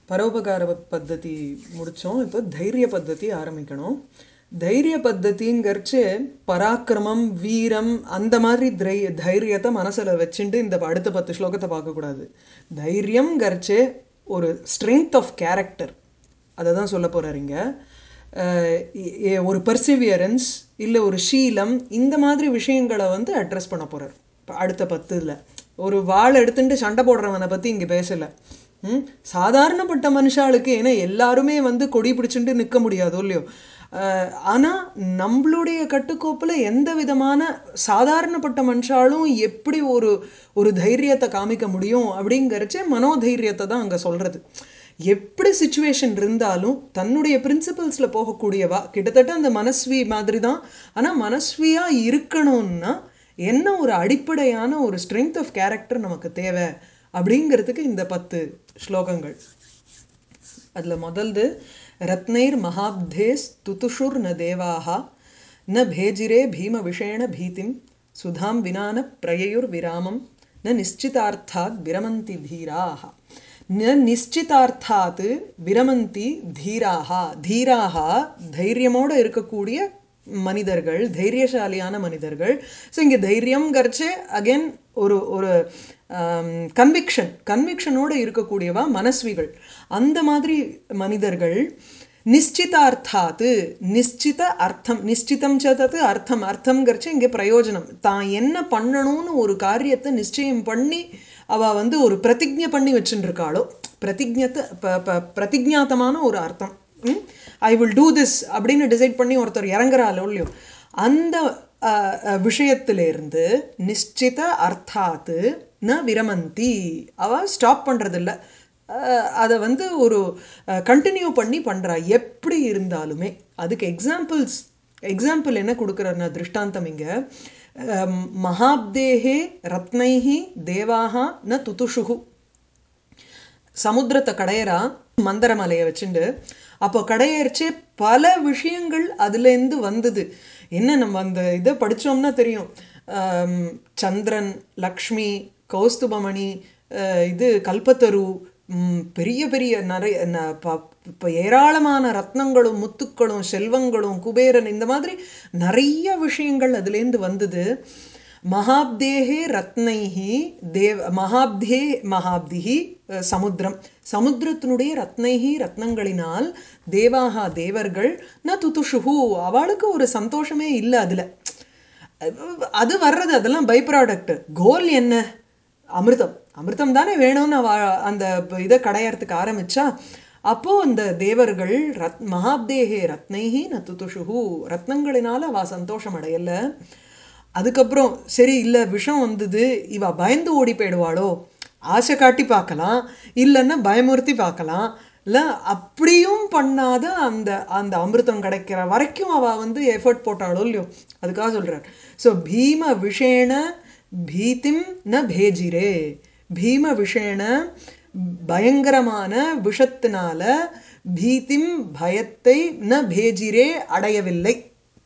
பரோபகார பத்ததி முடித்தோம் இப்போ தைரிய பத்ததி ஆரம்பிக்கணும் தைரிய பத்ததிங்கிறச்சு பராக்கிரமம் வீரம் அந்த மாதிரி தை தைரியத்தை மனசில் வச்சுட்டு இந்த அடுத்த பத்து ஸ்லோகத்தை பார்க்கக்கூடாது தைரியம்ங்கிறச்சு ஒரு ஸ்ட்ரென்த் ஆஃப் கேரக்டர் அதை தான் சொல்ல போகிறாருங்க ஒரு பர்சிவியரன்ஸ் இல்லை ஒரு ஷீலம் இந்த மாதிரி விஷயங்களை வந்து அட்ரஸ் பண்ண போகிறார் இப்போ அடுத்த பத்தில் ஒரு வாள் எடுத்துட்டு சண்டை போடுறவனை பற்றி இங்கே பேசலை ம் சாதாரணப்பட்ட மனுஷாளுக்கு ஏன்னா எல்லாருமே வந்து கொடி பிடிச்சிட்டு நிற்க முடியாதோ இல்லையோ ஆனால் நம்மளுடைய கட்டுக்கோப்பில் எந்த விதமான சாதாரணப்பட்ட மனுஷாலும் எப்படி ஒரு ஒரு தைரியத்தை காமிக்க முடியும் அப்படிங்கிறச்சே மனோதைரியத்தை தான் அங்கே சொல்கிறது எப்படி சுச்சுவேஷன் இருந்தாலும் தன்னுடைய பிரின்சிபல்ஸில் போகக்கூடியவா கிட்டத்தட்ட அந்த மனஸ்வி மாதிரி தான் ஆனால் மனஸ்வியாக இருக்கணும்னா என்ன ஒரு அடிப்படையான ஒரு ஸ்ட்ரென்த் ஆஃப் கேரக்டர் நமக்கு தேவை அப்படிங்கிறதுக்கு இந்த பத்து ஸ்லோகங்கள் அதில் முதல்து ரத்னைர் மகாப்தேஸ் துதுஷுர் ந தேவாக ந பேஜிரே பீம விஷேண பீதிம் சுதாம் வினான பிரயயுர் விராமம் ந நிச்சிதார்த்தாத் விரமந்தி தீராக ந நிச்சிதார்த்தாத் விரமந்தி தீராக தீராக தைரியமோடு இருக்கக்கூடிய மனிதர்கள் தைரியசாலியான மனிதர்கள் ஸோ இங்கே தைரியம்ங்கிறச்சு அகெயின் ஒரு ஒரு கன்விக்ஷன் கன்விக்ஷனோடு இருக்கக்கூடியவா மனஸ்விகள் அந்த மாதிரி மனிதர்கள் நிச்சிதார்த்தாத்து நிச்சித அர்த்தம் நிச்சிதம் சதத்து அர்த்தம் அர்த்தம்ங்கிறச்சு இங்கே பிரயோஜனம் தான் என்ன பண்ணணும்னு ஒரு காரியத்தை நிச்சயம் பண்ணி அவள் வந்து ஒரு பிரதிஜை பண்ணி வச்சுருக்காளோ பிரதிஜத்தை பிரதிஜாத்தமான ஒரு அர்த்தம் ஐ வில் டூ திஸ் அப்படின்னு டிசைட் பண்ணி ஒருத்தர் இறங்குறாளோ இல்லையோ அந்த விஷயத்திலிருந்து நிச்சித அர்த்தாத்து ந விரமந்தி அவள் ஸ்டாப் பண்ணுறதில்ல அதை வந்து ஒரு கண்டினியூ பண்ணி பண்ணுறா எப்படி இருந்தாலுமே அதுக்கு எக்ஸாம்பிள்ஸ் எக்ஸாம்பிள் என்ன கொடுக்குறன்னா திருஷ்டாந்தம் இங்கே மகாப்தேகே ரத்னைஹி தேவாகா ந துதுஷுகு சமுத்திரத்தை கடையறா மந்தரமலையை வச்சுண்டு அப்போ கடையரிச்சே பல விஷயங்கள் அதுலேருந்து வந்தது என்ன நம்ம அந்த இதை படித்தோம்னா தெரியும் சந்திரன் லக்ஷ்மி கௌஸ்துபமணி இது கல்பத்தரு பெரிய பெரிய நிறைய இப்போ ஏராளமான ரத்னங்களும் முத்துக்களும் செல்வங்களும் குபேரன் இந்த மாதிரி நிறைய விஷயங்கள் அதுலேருந்து வந்தது மகாப்தேகே ரத்னைஹி தேவ மகாப்தே மகாப்திஹி சமுத்திரம் சமுத்திரத்தினுடைய ரத்னைஹி ரத்னங்களினால் தேவாகா தேவர்கள் ந துதுஷுகு அவளுக்கு ஒரு சந்தோஷமே இல்லை அதில் அது வர்றது அதெல்லாம் பை ப்ராடக்ட் கோல் என்ன அமிர்தம் அமிர்தம் தானே வேணும்னு அவ அந்த இதை கடையறதுக்கு ஆரம்பிச்சா அப்போது அந்த தேவர்கள் ரத் மகாப்தேகே ரத்னைஹி ந துதுஷுகு ரத்னங்களினால் அவள் சந்தோஷம் அடையலை அதுக்கப்புறம் சரி இல்லை விஷம் வந்தது இவ பயந்து ஓடி போயிடுவாளோ ஆசை காட்டி பார்க்கலாம் இல்லைன்னா பயமுறுத்தி பார்க்கலாம் இல்லை அப்படியும் பண்ணாத அந்த அந்த அமிர்தம் கிடைக்கிற வரைக்கும் அவள் வந்து எஃபர்ட் போட்டாளோ இல்லையோ அதுக்காக சொல்கிறார் ஸோ பீம விஷேண பீத்திம் ந பேஜிரே பீம விஷேண பயங்கரமான விஷத்தினால பீத்திம் பயத்தை ந பேஜிரே அடையவில்லை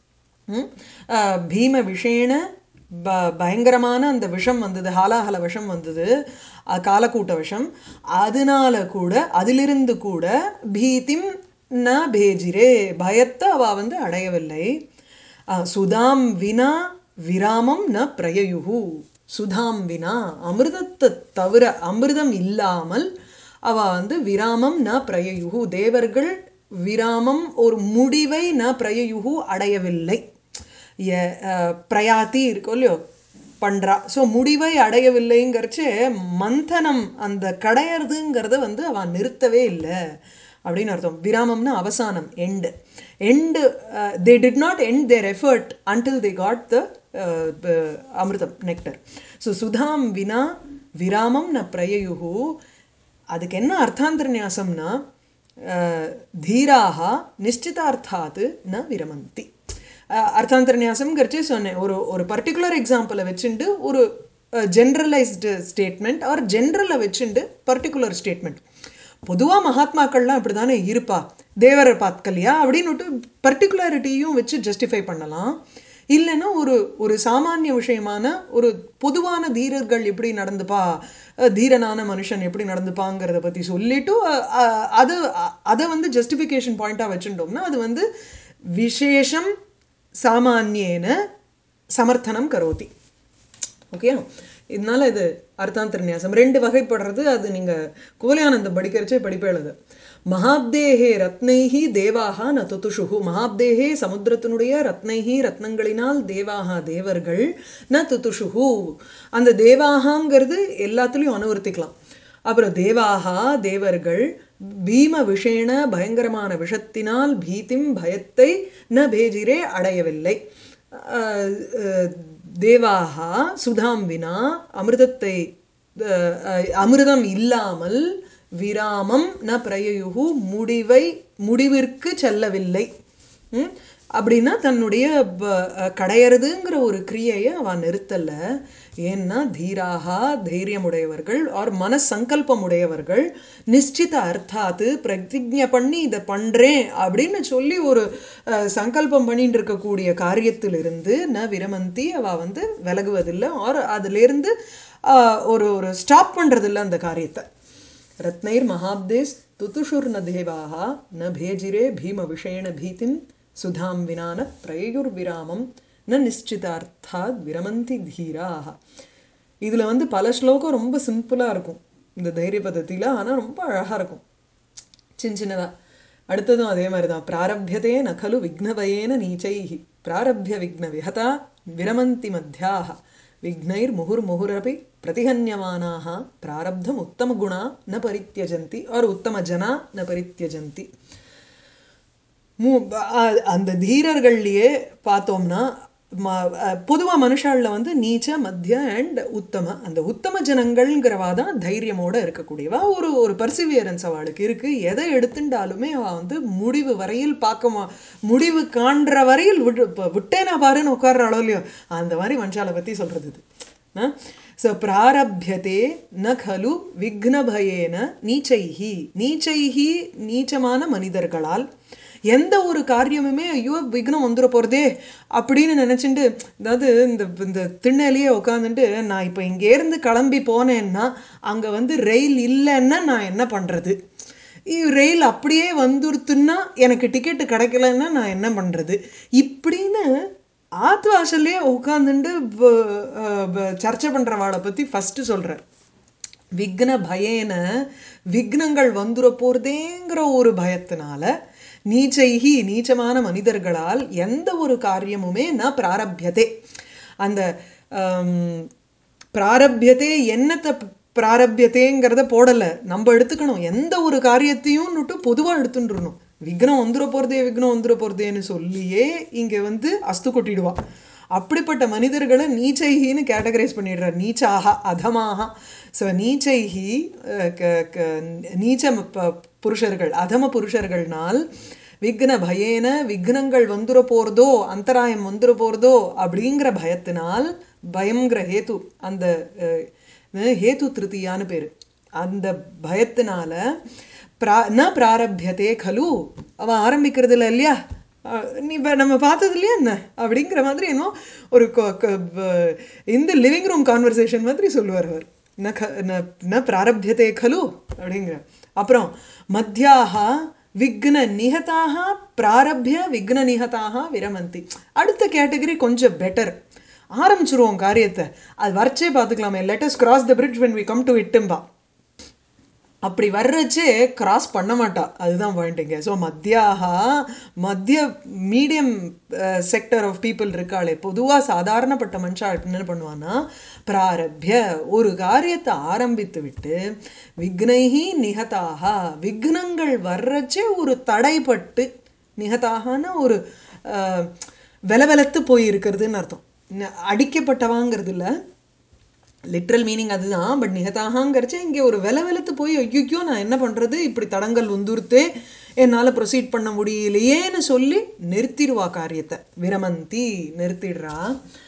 பீம விஷேண ப பயங்கரமான அந்த விஷம் வந்தது ஹாலாஹல விஷம் வந்தது காலக்கூட்ட விஷம் அதனால கூட அதிலிருந்து கூட பீத்திம் ந பேஜிரே பயத்தை அவள் வந்து அடையவில்லை சுதாம் வினா விராமம் ந பிரயயுகு சுதாம் வினா அமிர்தத்தை தவிர அமிர்தம் இல்லாமல் அவள் வந்து விராமம் ந பிரயயுகு தேவர்கள் விராமம் ஒரு முடிவை ந பிரயயுகு அடையவில்லை பிரயாத்தி இருக்கோ இல்லையோ பண்ணுறா ஸோ முடிவை அடையவில்லைங்கிறச்சு மந்தனம் அந்த கடையிறதுங்கிறத வந்து அவன் நிறுத்தவே இல்லை அப்படின்னு அர்த்தம் விராமம்னா அவசானம் and and they did not end their effort until they got the amirtham nectar so சுதாம் வினா விராமம் ந பிரயயுகு அதுக்கு என்ன அர்த்தாந்தர நியாசம்னா தீராக நிச்சிதார்த்தாத்து ந விரமந்தி அர்த்தாந்தர நியாசம்ங்கிறச்சே சொன்னேன் ஒரு ஒரு பர்டிகுலர் எக்ஸாம்பிளை வச்சுட்டு ஒரு ஜென்ரலைஸ்டு ஸ்டேட்மெண்ட் ஆர் ஜென்ரலை வச்சுட்டு பர்டிகுலர் ஸ்டேட்மெண்ட் பொதுவாக மகாத்மாக்கள்லாம் அப்படி தானே இருப்பா தேவரை பார்க்கலையா அப்படின்னுட்டு பர்டிகுலாரிட்டியும் வச்சு ஜஸ்டிஃபை பண்ணலாம் இல்லைன்னா ஒரு ஒரு சாமானிய விஷயமான ஒரு பொதுவான தீரர்கள் எப்படி நடந்துப்பா அஹ் தீரனான மனுஷன் எப்படி நடந்துப்பாங்கிறத பற்றி சொல்லிட்டு அஹ், அஹ், அது அ- அதை வந்து ஜஸ்டிஃபிகேஷன் பாயிண்ட்டாக வச்சுட்டோம்னா அது வந்து விசேஷம் சாமானியேன சமர்த்தனம் கரோதி ஓகே இதனால இது அர்த்தாந்தர்நியாசம் ரெண்டு வகைப்படுறது அது நீங்கள் கோலியானந்தம் படிக்கிறச்சே படிப்பேழுது மகாப்தேகே ரத்னைஹி தேவாக ந துதுஷுகு மகாப்தேகே சமுத்திரத்தினுடைய ரத்னைஹி ரத்னங்களினால் தேவாக தேவர்கள் ந துதுஷுகு அந்த தேவாகாங்கிறது எல்லாத்துலேயும் அனுவர்த்திக்கலாம் அப்புறம் தேவாகா தேவர்கள் பீம விஷேண பயங்கரமான விஷத்தினால் பீதிம் பயத்தை ந பேஜிரே அடையவில்லை அஹ், அஹ், தேவாகா சுதாம் வினா அமிர்தத்தை அஹ், அஹ், அமிர்தம் இல்லாமல் விராமம் ந பிரயயுகு முடிவை முடிவிற்கு செல்லவில்லை ம்? அப்படின்னா தன்னுடைய ப- அஹ், கடையறதுங்கிற ஒரு கிரியையை அவன் நிறுத்தல ஏன்னா தீராகா தைரியமுடையவர்கள் ஆர் மனசங்கல்பம் உடையவர்கள் நிச்சித அர்த்தாத்து பிரதிஜை பண்ணி இதை பண்றேன் அப்படின்னு சொல்லி ஒரு அஹ், சங்கல்பம் பண்ணிட்டு இருக்கக்கூடிய காரியத்திலிருந்து ந விரமந்தி அவ வந்து விலகுவதில்லை ஆர் அதிலிருந்து அஹ், ஒரு ஒரு ஸ்டாப் பண்றதில்லை அந்த காரியத்தை ரத்னைர் மகாப்தேஸ் துதுஷுர்ன தேவாக ந பேஜிரே பீம விஷேண பீதிம் சுதாம் வினான பிரயுர்விராமம் ந நிச்சிதார்த்தாத் விரமந்தி தீராக இதில் வந்து பல ஸ்லோகம் ரொம்ப சிம்பிளாக இருக்கும் இந்த தைரிய பதத்தியில் ஆனால் ரொம்ப அழகாக இருக்கும் சின்ன சின்னதாக அடுத்ததும் அதே மாதிரி தான் பிராரபியதே ந கலு விக்னவயேன நீச்சைஹி பிராரபிய விக்ன விஹதா விரமந்தி மத்தியாக விக்னைர் முகுர்முகுரபி பிரதிஹன்யமானாக பிராரப்தம் உத்தம குணா ந பரித்தியஜந்தி ஆர் உத்தம ஜனா ந பரித்தியஜந்தி மூ அ- அந்த தீரர்கள்லயே பார்த்தோம்னா பொதுவாக மனுஷாளில் வந்து நீச்ச மத்திய அண்ட் உத்தம அந்த உத்தம ஜனங்கள்ங்கிறவா தான் தைரியமோட இருக்கக்கூடியவா ஒரு ஒரு பர்சிவியரன்ஸ் அவளுக்கு இருக்கு எதை எடுத்துட்டாலுமே அவள் வந்து முடிவு வரையில் பார்க்க மா- முடிவு காண்ற வரையில் விட்டு இப்போ விட்டேனா பாருன்னு உட்கார்றாளோ இல்லையோ அந்த மாதிரி மனுஷாலை பற்றி சொல்கிறது இது ஸோ பிராரபியதே ந கலு விக்னபயேன நீச்சைஹி நீச்சைஹி நீச்சமான மனிதர்களால் எந்த ஒரு காரியமுமே ஐயோ விக்னம் வந்துட போகிறதே அப்படின்னு நினச்சிட்டு அதாவது இந்த இந்த திண்ணையிலேயே உட்காந்துட்டு நான் இப்போ இங்கேருந்து கிளம்பி போனேன்னா அங்கே வந்து ரயில் இல்லைன்னா நான் என்ன பண்ணுறது ரயில் அப்படியே வந்துருத்துன்னா எனக்கு டிக்கெட்டு கிடைக்கலன்னா நான் என்ன பண்ணுறது இப்படின்னு ஆத்து வாசல்லையே உட்காந்துட்டு சர்ச்சை பண்ணுறவாளை பற்றி ஃபஸ்ட்டு சொல்கிறார் விக்ன பயேன விக்னங்கள் வந்துட போகிறதேங்கிற ஒரு பயத்தினால நீச்சைகி நீச்சமான மனிதர்களால் எந்த ஒரு காரியமுமே ந பிராரபியதே அந்த ஆம், பிராரபியதே என்னத்தை பிராரபியத்தேங்கிறத போடலை நம்ம எடுத்துக்கணும் எந்த ஒரு காரியத்தையும் பொதுவாக எடுத்துட்டுருணும் விக்னம் வந்துட போகிறதே விக்னம் வந்துட போகிறதேன்னு சொல்லியே இங்கே வந்து அஸ்து கொட்டிடுவா அப்படிப்பட்ட மனிதர்களை நீச்சைகின்னு கேட்டகரைஸ் பண்ணிடுறார் நீச்சாக அதமாக ஸோ நீச்சைகி அஹ், க- க- நீச்ச ப- புருஷர்கள் அதம புருஷர்கள்னால் விக்ன பயேன விக்னங்கள் வந்துட போகிறதோ அந்தராயம் வந்துட போகிறதோ அப்படிங்கிற பயத்தினால் பயங்கிற ஹேத்து அந்த அஹ், அஹ், ஹேத்து திருத்தியான்னு பேர் அந்த பயத்தினால பிரா ந பிராரபியதே கலு அவன் ஆரம்பிக்கிறது இல்லை இல்லையா அஹ் நீ இப்போ நம்ம பார்த்தது இல்லையா என்ன அப்படிங்கிற மாதிரி இன்னும் ஒரு கொ- கொ- வ- இந்த லிவிங் ரூம் கான்வர்சேஷன் மாதிரி சொல்லுவார் அவர் ந க ந ந பிராரபியதே கலு அப்படிங்கிற அப்புறம் மத்தியாக விக்ன நிகதாக பிராரபிய விக்ன நிகதாக விரமந்தி அடுத்த கேட்டகரி கொஞ்சம் பெட்டர் ஆரம்பிச்சிருவோம் காரியத்தை அது வரைச்சே பார்த்துக்கலாமே let's cross the bridge when we come to இட்டும்பா அப்படி வர்றச்சே கிராஸ் பண்ண மாட்டா அதுதான் பாயிண்ட்டுங்க ஸோ மத்தியாகா மத்திய மீடியம் செக்டர் ஆஃப் பீப்புள் இருக்காளே பொதுவாக சாதாரணப்பட்ட மனுஷா என்ன பண்ணுவான்னா பிராரபிய ஒரு காரியத்தை ஆரம்பித்து விட்டு விக்னைஹி நிகதாக விக்னங்கள் வர்றச்சே ஒரு தடைப்பட்டு நிகதாகனா ஒரு அஹ், வெலவெலத்து போய் இருக்கிறதுன்னு அர்த்தம் ந- அடிக்கப்பட்டவாங்கிறது இல்லை லிட்ரல் மீனிங் அதுதான் பட் நிகதாகங்கிறச்சே இங்கே ஒரு வெல வெலத்து போய் ஐயோ நான் என்ன பண்ணுறது இப்படி தடங்கள் வந்துருத்தே என்னால் ப்ரொசீட் பண்ண முடியலையேன்னு சொல்லி நிறுத்திடுவா காரியத்தை விரமந்தி நிறுத்திடுறா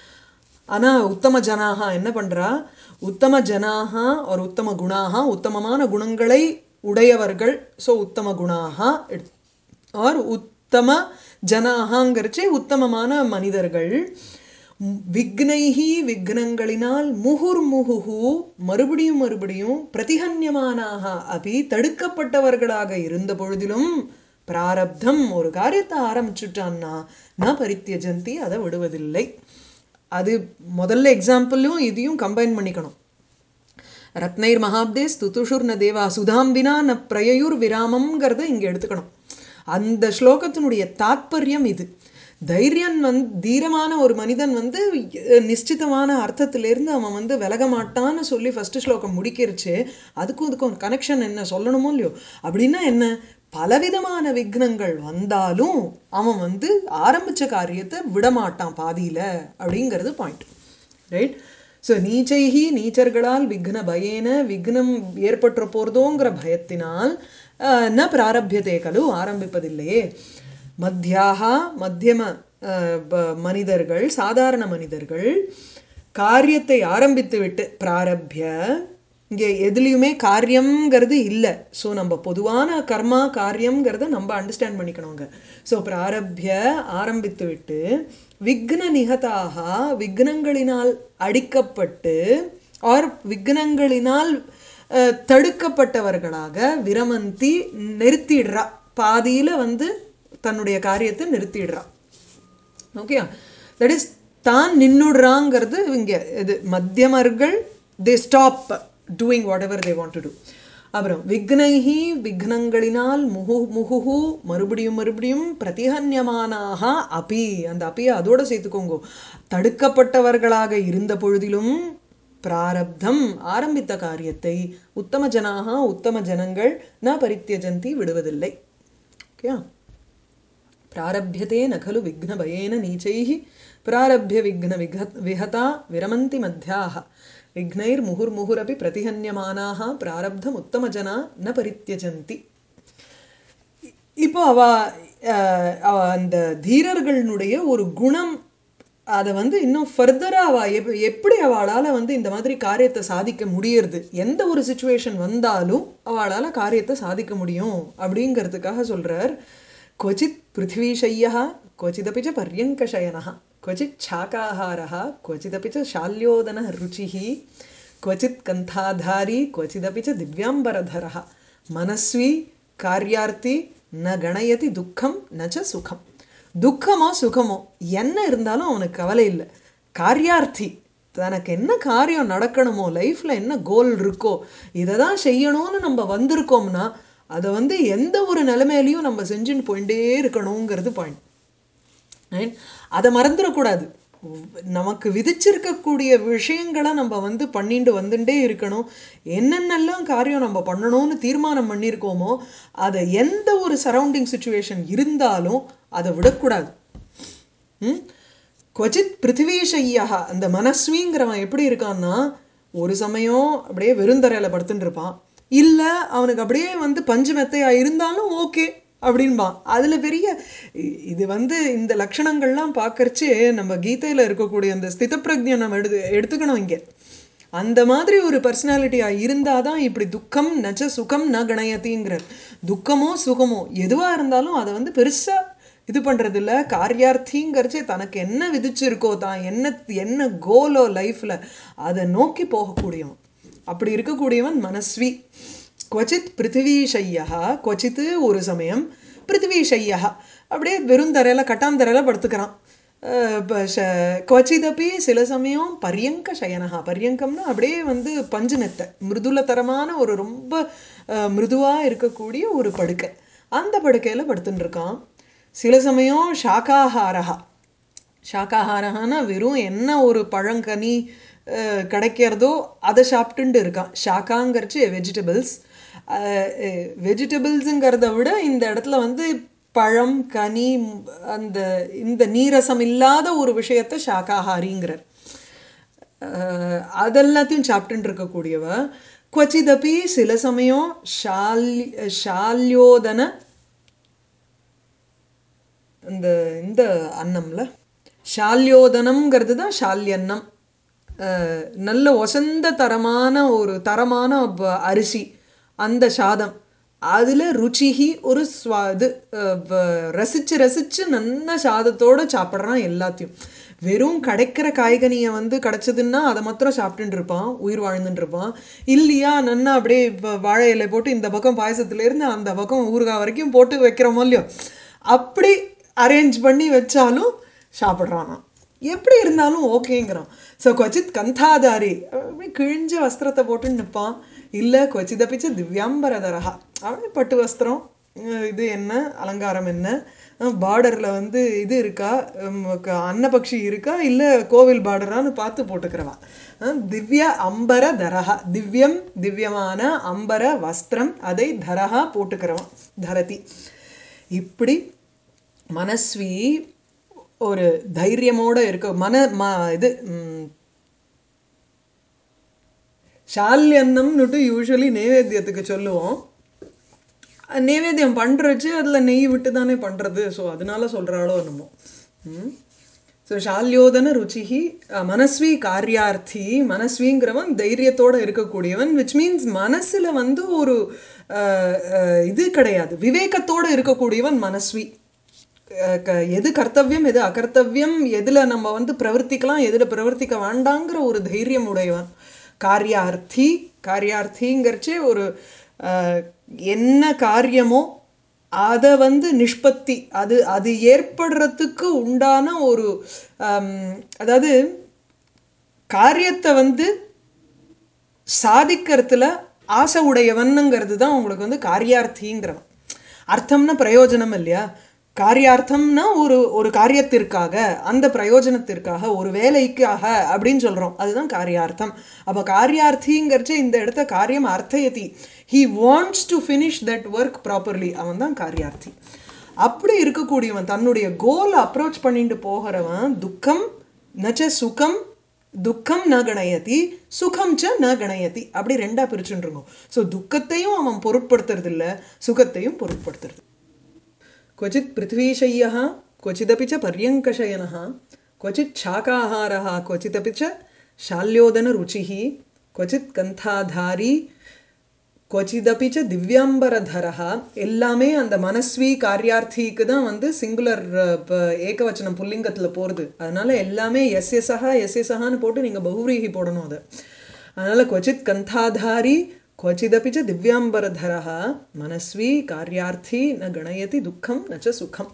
ஆனால் உத்தம ஜனாக என்ன பண்ணுறா உத்தம ஜனாக ஒரு உத்தம குணாக உத்தமமான குணங்களை உடையவர்கள் ஸோ உத்தம குணாக ஆர் உத் உத்தம ஜனாகாங்கிறச்சே உத்தமமான மனிதர்கள் ம், விக்னைஹி விக்னங்களினால் முகுர் முகுஹு மறுபடியும் மறுபடியும் பிரதிகன்யமானாக அபி தடுக்கப்பட்டவர்களாக இருந்த பொழுதிலும் பிராரப்தம் ஒரு காரியத்தை ஆரம்பிச்சுட்டான்னா ந பரித்தியஜந்தி அதை விடுவதில்லை அது முதல்ல எக்ஸாம்பிளும் இதையும் கம்பைன் பண்ணிக்கணும் ரத்னைர் மகாப்தே ஸ்துதுஷுர் ந தேவா சுதாம் வினா ந பிரயயுர் விராமம்ங்கிறத இங்கே எடுத்துக்கணும் அந்த ஸ்லோகத்தினுடைய தாத்பரியம் இது தைரியன் வந்து தீரமான ஒரு மனிதன் வந்து அஹ், நிಶ್ಚಿತமான அர்த்தத்திலேருந்து அவன் வந்து விலக மாட்டான்னு சொல்லி ஃபர்ஸ்ட் ஸ்லோகம் முடிக்கிறச்சு அதுக்கும் இதுக்கும் கனெக்ஷன் என்ன சொல்லணுமோ இல்லையோ அப்படின்னா என்ன பலவிதமான விக்னங்கள் வந்தாலும் அவன் வந்து ஆரம்பிச்ச காரியத்தை விடமாட்டான் பாதியில அப்படிங்கிறது பாயிண்ட் ரைட் ஸோ நீச்சைகி நீச்சர்களால் விக்ன பயேன விக்னம் ஏற்பட்டுற போகிறதோங்கிற பயத்தினால் அஹ், ந பிராரபியதே கலு ஆரம்பிப்பதில்லையே மத்தியாக மத்தியம அஹ், ப- மனிதர்கள் சாதாரண மனிதர்கள் காரியத்தை ஆரம்பித்து விட்டு பிராரப்ய இங்கே எதுலேயுமே காரியம்ங்கிறது இல்லை ஸோ நம்ம பொதுவான கர்மா காரியம்ங்கிறத நம்ம அண்டர்ஸ்டாண்ட் பண்ணிக்கணுங்க ஸோ பிராரப்ய ஆரம்பித்து விட்டு விக்ன நிகதாக விக்னங்களினால் அடிக்கப்பட்டு ஆர் விக்னங்களினால் அஹ், தடுக்கப்பட்டவர்களாக விரமந்தி நிறுத்திடுறா பாதியில் வந்து தன்னுடைய காரியத்தை நிறுத்திடுறா ஓகே தட் இஸ் தான் நின்னுடுறாங்கிறது இங்கே இது மத்தியமர்கள் they stop doing whatever they want to do அப்புறம் விக்னைஹி விக்னங்களினால் முகு முகுஹு மறுபடியும் மறுபடியும் பிரதிகன்யமானாக அபி அந்த அபியை அதோட சேர்த்துக்கோங்க தடுக்கப்பட்டவர்களாக இருந்த பொழுதிலும் பிராரப்தம் ஆரம்பித்த காரியத்தை உத்தம ஜனாக உத்தம ஜனங்கள் ந பரித்தியஜந்தி விடுவதில்லை ஓகே प्रारभ्यते न खलु विघ्नभयेन नीचैः प्रारभ्य विघ्नविघ विहता विरमन्ति मध्याः विघ्नैर्मुहुर्मुहुरपि प्रतिहन्यमानाः प्रारब्धमुत्तमजना न परित्यजन्ति இப்போ அவ அஹ், அவ அந்த தீரர்களுடைய ஒரு குணம் அதை வந்து இன்னும் ஃபர்தராக அவ எப் எப்படி அவளால் வந்து இந்த மாதிரி காரியத்தை சாதிக்க முடியறது எந்த ஒரு சுச்சுவேஷன் வந்தாலும் அவளால் காரியத்தை சாதிக்க முடியும் அப்படிங்கிறதுக்காக சொல்கிறார் क्वचित् पृथ्वीशय्यः क्वचिदपि च पर्यङ्कशयनः क्वचित् शाकाहारः क्वचिदपि च शाल्योदनः रुचिः क्वचित् कन्थाधारी क्वचिदपि च दिव्याम्बरधरः मनस्वी कार्यार्थी न गणयति துக்கம் ந ச சுகம் துக்கமோ சுகமோ என்ன இருந்தாலும் அவனுக்கு கவலை இல்லை காரியார்த்தி தனக்கு என்ன காரியம் நடக்கணுமோ லைஃப்பில் என்ன கோல் இருக்கோ இதை தான் செய்யணும்னு நம்ம வந்திருக்கோம்னா அதை வந்து எந்த ஒரு நிலைமையிலையும் நம்ம செஞ்சுன்னு போயிட்டே இருக்கணுங்கிறது பாயிண்ட் ரைட் அதை மறந்துடக்கூடாது நமக்கு விதிச்சிருக்கக்கூடிய விஷயங்களை நம்ம வந்து பண்ணிட்டு வந்துட்டே இருக்கணும் என்னென்னலாம் காரியம் நம்ம பண்ணணும்னு தீர்மானம் பண்ணியிருக்கோமோ அதை எந்த ஒரு சரௌண்டிங் சுச்சுவேஷன் இருந்தாலும் அதை விடக்கூடாது ம் கொச்சித் பிருத்திவீஷையா அந்த மனஸ்விங்கிறவன் எப்படி இருக்கான்னா ஒரு சமயம் அப்படியே வெறுந்தரையில் படுத்துட்டு இருப்பான் இல்லை அவனுக்கு அப்படியே வந்து பஞ்சு மெத்தையா இருந்தாலும் ஓகே அப்படின்பான் அதில் பெரிய இ- இது வந்து இந்த லட்சணங்கள்லாம் பார்க்கறச்சே நம்ம கீதையில் இருக்கக்கூடிய அந்த ஸ்திதப்பிரஜை நம்ம எடுத்து எடுத்துக்கணும் இங்கே அந்த மாதிரி ஒரு பர்சனாலிட்டியாக இருந்தால் தான் இப்படி துக்கம் நச்ச சுகம் ந கணயத்திங்கிறார் துக்கமோ சுகமோ எதுவாக இருந்தாலும் அதை வந்து பெருசாக இது பண்ணுறதில்ல காரியார்த்திங்கிறச்சே தனக்கு என்ன விதிச்சிருக்கோ தான் என்ன என்ன கோலோ லைஃப்பில் அதை நோக்கி போகக்கூடியவன் அப்படி இருக்கக்கூடியவன் மனஸ்வி கொச்சித் பிருத்திவீஷையா கொச்சித்து ஒரு சமயம் பிருத்திவீஷையா அப்படியே வெறும் தரையில் கட்டாந்தரையில் படுத்துக்கிறான் அஹ் இப்ப ஷ- கொச்சிதப்பி சில சமயம் பரியங்க சயனஹா பரியங்கம்னா அப்படியே வந்து பஞ்சு மெத்தை மிருதுலதரமான ஒரு ரொம்ப அஹ், மிருதுவா இருக்கக்கூடிய ஒரு படுக்கை அந்த படுக்கையில் படுத்துட்டு இருக்கான் சில சமயம் ஷாக்காஹாரஹா ஷாக்காஹாரஹானா வெறும் என்ன ஒரு பழங்கனி அஹ், கிடைக்கிறதோ அதை சாப்பிட்டுட்டு இருக்கான் ஷாக்காங்கிறச்சு வெஜிடபிள்ஸ் வெஜிடபிள்ஸுங்கிறத விட இந்த இடத்துல வந்து பழம் கனி ம், அந்த இந்த நீரசம் இல்லாத ஒரு விஷயத்தை ஷாக்காஹாரிங்கிறார் அஹ், அதெல்லாத்தையும் சாப்பிட்டுட்டு இருக்கக்கூடியவ கொச்சிதப்பி சில சமயம் ஷால் ஷால்யோதன இந்த இந்த அன்னம்ல ஷால்யோதனம்ங்கிறது தான் ஷால்யன்னம் அஹ், நல்ல ஒசந்த தரமான ஒரு தரமான ப- அரிசி அந்த சாதம் அதில் ருச்சிஹி ஒரு ஸ்வா இது அஹ், வ- ரசிச்சு ரசிச்சு நல்ல சாதத்தோட சாப்பிட்றான் எல்லாத்தையும் வெறும் கிடைக்கிற காய்கனியை வந்து கிடைச்சதுன்னா அதை மாத்திரம் சாப்பிட்டுட்டு இருப்பான் உயிர் வாழ்ந்துட்டு இருப்பான் இல்லையா நன்னா அப்படியே இப்போ வாழை இலை போட்டு இந்த பக்கம் பாயசத்துலேருந்து அந்த பக்கம் ஊறுகாய் வரைக்கும் போட்டு வைக்கிறோமோ இல்லையோ அப்படி அரேஞ்ச் பண்ணி வச்சாலும் சாப்பிட்றான் எப்படி இருந்தாலும் ஓகேங்கிறான் ஸோ கொச்சித் கந்தாதாரி அப்படியே கிழிஞ்ச வஸ்திரத்தை போட்டு நிற்பான் இல்லை கொச்சிதப்பிச்ச திவ்யாம்பரதரகா அப்படியே பட்டு வஸ்திரம் அஹ் இது என்ன அலங்காரம் என்ன பார்டரில் வந்து இது இருக்கா உம், க- அன்னபக்ஷி இருக்கா இல்லை கோவில் பார்டரான்னு பார்த்து போட்டுக்கிறவா அஹ் திவ்ய அம்பர தரஹா திவ்யம் திவ்யமான அம்பர வஸ்திரம் அதை தரஹா போட்டுக்கிறவன் தரதி இப்படி மனஸ்வி ஒரு தைரியமோட இருக்க மன ம இது ம், ஷால்யன்னம்னுட்டு யூஸ்வலி நைவேத்தியத்துக்கு சொல்லுவோம் அஹ் நைவேத்தியம் பண்ணுறச்சு அதில் நெய் விட்டு தானே பண்ணுறது ஸோ அதனால சொல்கிறாளோ என்னமோ ஸோ ஷால்யோதன ருச்சிஹி அஹ் மனஸ்வி காரியார்த்தி மனஸ்விங்கிறவன் தைரியத்தோட இருக்கக்கூடியவன் விச் மீன்ஸ் மனசில் வந்து ஒரு அஹ், அஹ், இது கிடையாது விவேகத்தோட இருக்கக்கூடியவன் மனஸ்வி அஹ் க- எது கர்த்தவியம் எது அகர்த்தவியம் எதில் நம்ம வந்து பிரவர்த்திக்கலாம் எதில் பிரவர்த்திக்க வேண்டாங்கிற ஒரு தைரியம் உடையவன் காரியார்த்தி காரியார்த்திங்கிறச்சே ஒரு அஹ், என்ன காரியமோ அதை வந்து நிஷ்பத்தி அது அது ஏற்படுறதுக்கு உண்டான ஒரு ஹம், அதாவது காரியத்தை வந்து சாதிக்கிறதுல ஆசை உடையவனுங்கிறது தான் உங்களுக்கு வந்து காரியார்த்திங்கிறவன் அர்த்தம்னா பிரயோஜனம் இல்லையா காரியார்த்தம்னா ஒரு ஒரு காரியத்திற்காக அந்த பிரயோஜனத்திற்காக ஒரு வேலைக்காக அப்படின்னு சொல்கிறோம் அதுதான் காரியார்த்தம் அப்போ காரியார்த்திங்கிறச்ச இந்த இடத்த காரியம் அர்த்தயதி he wants to finish that work properly அவன் தான் காரியார்த்தி அப்படி இருக்கக்கூடியவன் தன்னுடைய கோல் அப்ரோச் பண்ணிட்டு போகிறவன் துக்கம் நச்ச சுகம் துக்கம் ந கணயதி சுகம் ச ந கணயதி அப்படி ரெண்டா பிரிச்சுருங்கோ ஸோ துக்கத்தையும் அவன் பொருட்படுத்துறது இல்ல சுகத்தையும் பொருட்படுத்துறது क्वचित् पृथ्वीशय्यः क्वचिदपि च पर्यङ्कशयनः क्वचित् शाकाहारः क्वचिदपि च शाल्योदनरुचिः क्वचित् कन्थाधारी கொச்சிதப்பி ச திவ்யாம்பரதரஹா எல்லாமே அந்த மனஸ்வி காரியார்த்திக்கு தான் வந்து சிங்குலர் ஏகவச்சனம் புல்லிங்கத்தில் போகிறது அதனால எல்லாமே எஸ் எஸ்ஸஹா எஸ் எஸ்ஸஹான்னு போட்டு நீங்கள் பகுரீகி போடணும் அதை அதனால் கொச்சித் கந்தாதாரி क्वचिदपि च दिव्याम्बरधरः मनस्वी कार्यार्थी न गणयति துக்கம் நச்ச சுகம்